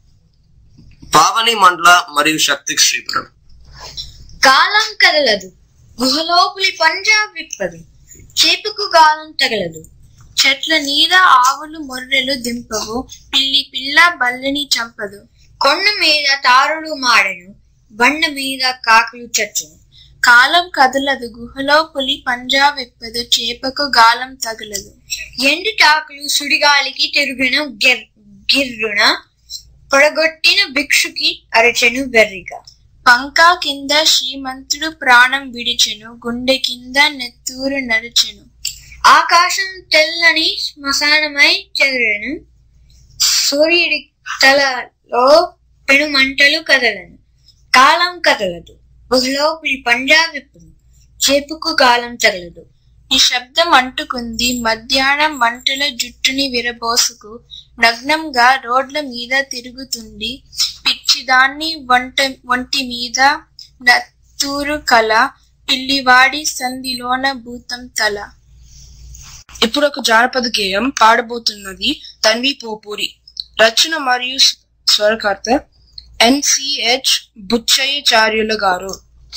పావని మండల మరియు శక్తి శ్రీపురం కాలం కదలదు గుహలోపులి పంజాబ్ విప్పదు చేపుకు గాలం తగలదు చెట్ల నీడ ఆవులు మొర్రెలు దింపవు పిల్లి పిల్ల బల్లిని చంపదు కొండ మీద తారులు మాడెను బండ మీద కాకులు చచ్చును కాలం కదలదు గుహలో పులి పంజా విప్పదు చేపకు గాలం తగలదు ఎండు టాకులు సుడిగాలికి తిరుగున గిర్ గిర్రున పొడగొట్టిన భిక్షుకి అరచెను వెర్రిగా పంకా కింద శ్రీమంతుడు ప్రాణం విడిచెను గుండె కింద నెత్తూరు నడిచెను ఆకాశం తెల్లని శ్మశానమై చెదరను సూర్యుడి తలలో పెనుమంటలు కదలను కాలం కదలదు గుహలోపులి పంజా విప్పును చేపుకు గాలం తగలదు ఈ శబ్దం అంటుకుంది మధ్యాహ్నం మంటల జుట్టుని విరబోసుకు నగ్నంగా రోడ్ల మీద తిరుగుతుంది పిచ్చిదాన్ని వంట ఒంటి మీద నత్తూరు కల పిల్లివాడి సంధిలోన భూతం తల ఇప్పుడు ఒక జానపద గేయం పాడబోతున్నది తన్వి పోపూరి రచన మరియు స్వరకర్త ఎన్సిహెచ్ బుచ్చయ్యచార్యుల గారు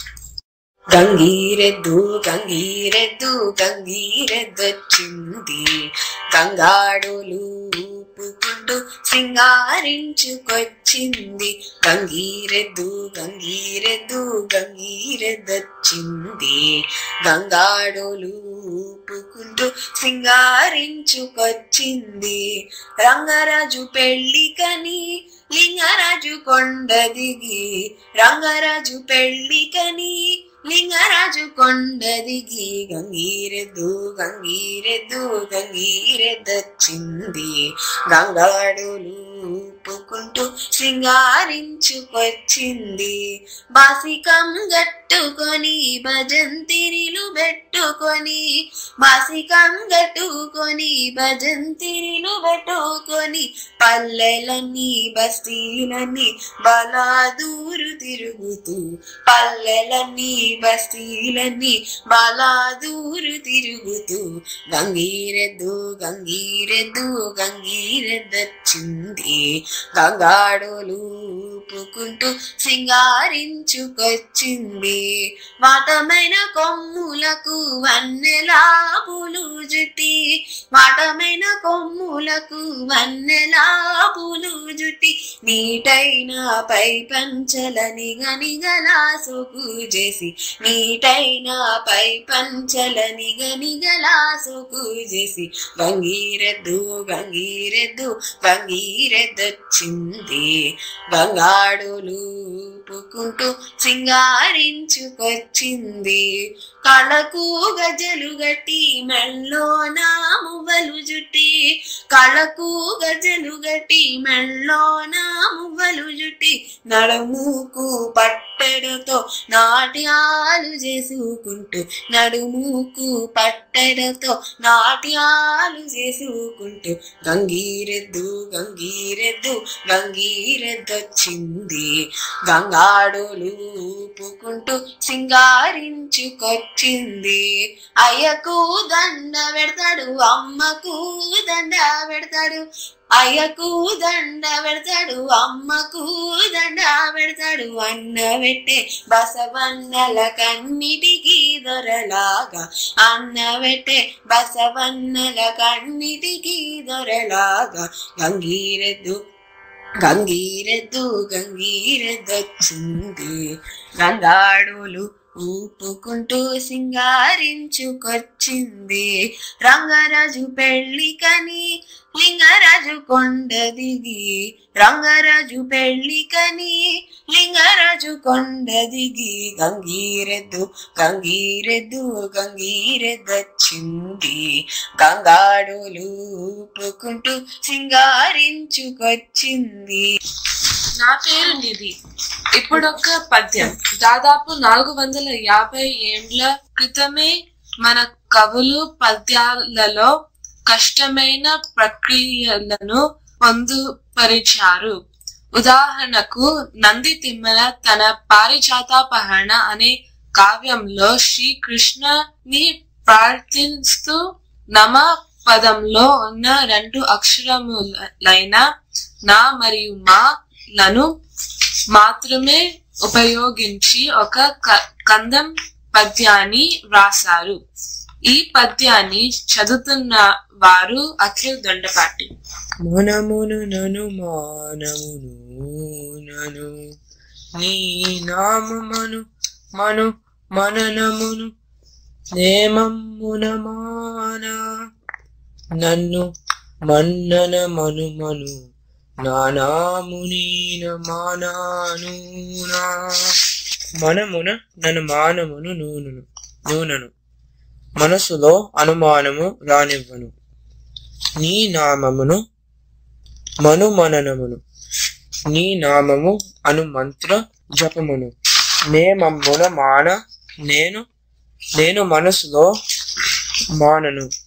గంగీరెద్దు గంగీరెద్దు గంగీరెద్దొచ్చింది గంగాడులు ఊపుకుంటూ సింగారించుకొచ్చింది గంగీరెద్దు గంగీరెద్దు గంగీరెద్దొచ్చింది గంగాడులు ఊపుకుంటూ సింగారించుకొచ్చింది రంగరాజు పెళ్ళికని లింగరాజు కొండ దిగి రంగరాజు పెళ్ళికని లింగరాజు కొండ దిగి గంగీరెద్దు గంగీరెద్దు గంగీరెద్దొచ్చింది గంగాడులు ఊపుకుంటూ సింగారించుకొచ్చింది బాసికం గట్టుకొని భజంతిరిలు పెట్టుకొని బాసికం గట్టుకొని భజంతిరిలు పెట్టుకొని పల్లెలన్నీ బస్తీలన్నీ బలాదూరు తిరుగుతూ పల్లెలన్నీ బస్తీలన్నీ బలాదూరు తిరుగుతూ గంగీరెద్దు గంగీరెద్దు గంగీరెద్దొచ్చింది గంగాడోలు ఊపుకుంటూ సింగారించుకొచ్చింది వాటమైన కొమ్ములకు వన్నెలా పూలు జుట్టి వాటమైన కొమ్ములకు వన్నెలా పూలు జుట్టి నీటైన పై పంచల నిగనిగలా సోకు చేసి నీటైన పై పంచల నిగనిగలా సోకు చేసి గంగీరెద్దు గంగీరెద్దు గంగీరెద్దొచ్చింది గంగాడులు ఊపుకుంటూ సింగారించుకొచ్చింది కళకు గజలు గట్టి మెల్లో నా మువ్వలు జుట్టి కళకు గజలు గట్టి మెల్లో నా మువ్వలు జుట్టి నడుముకు పట్టెడతో నాట్యాలు చేసుకుంటూ నడుముకు పట్టెడతో నాట్యాలు చేసుకుంటూ గంగీరెద్దు గంగీరెద్దు గంగీరెద్దొచ్చింది గంగాడులు ఊపుకుంటూ సింగారించుకొచ్చింది అయ్యకు దండ పెడతాడు అమ్మకు దండ పెడతాడు అయ్యకు దండ పెడతాడు అమ్మకు దండ పెడతాడు అన్న పెట్టే బసవన్నల కన్నిటికి దొరలాగా అన్న పెట్టే బసవన్నల కన్నిటికి దొరలాగా గంగీరెద్దు గంగీరెద్దు గంగీరెద్దొచ్చింది గంగాడులు ఊపుకుంటూ సింగారించుకొచ్చింది రంగరాజు పెళ్లికని లింగరాజు కొండ దిగి రంగరాజు పెళ్లికని లింగరాజు కొండ దిగి గంగీరెద్దు గంగీరెద్దు గంగీరెద్దొచ్చింది గంగాడులు ఊపుకుంటూ సింగారించుకొచ్చింది నా పేరు నిధి ఇప్పుడొక పద్యం దాదాపు నాలుగు వందల యాభై ఏండ్ల క్రితమే మన కవులు పద్యాలలో కష్టమైన ప్రక్రియలను పొందుపరిచారు ఉదాహరణకు నంది తిమ్మల తన పారిజాతాపహరణ అనే కావ్యంలో శ్రీకృష్ణని ప్రార్థిస్తూ నమ పదంలో ఉన్న రెండు అక్షరములైన నా మరియు మా లను మాత్రమే ఉపయోగించి ఒక క- కందం పద్యాన్ని వ్రాసారు ఈ పద్యాన్ని చదువుతున్న వారు అఖిల్ దొండపాటి మనమును నను మానమును నను నీ నామమను మను మననమును నేమమ్మున మాన నన్ను మన్నన మను మను నానామునీన మానానునా మనమున నన్ను మానమును నూనెను నూనెను మనసులో అనుమానము రానివ్వను నీ నామమును మనుమననమును నీ నామము అను మంత్ర జపమును నేమమ్మున మాన నేను నేను మనసులో మానను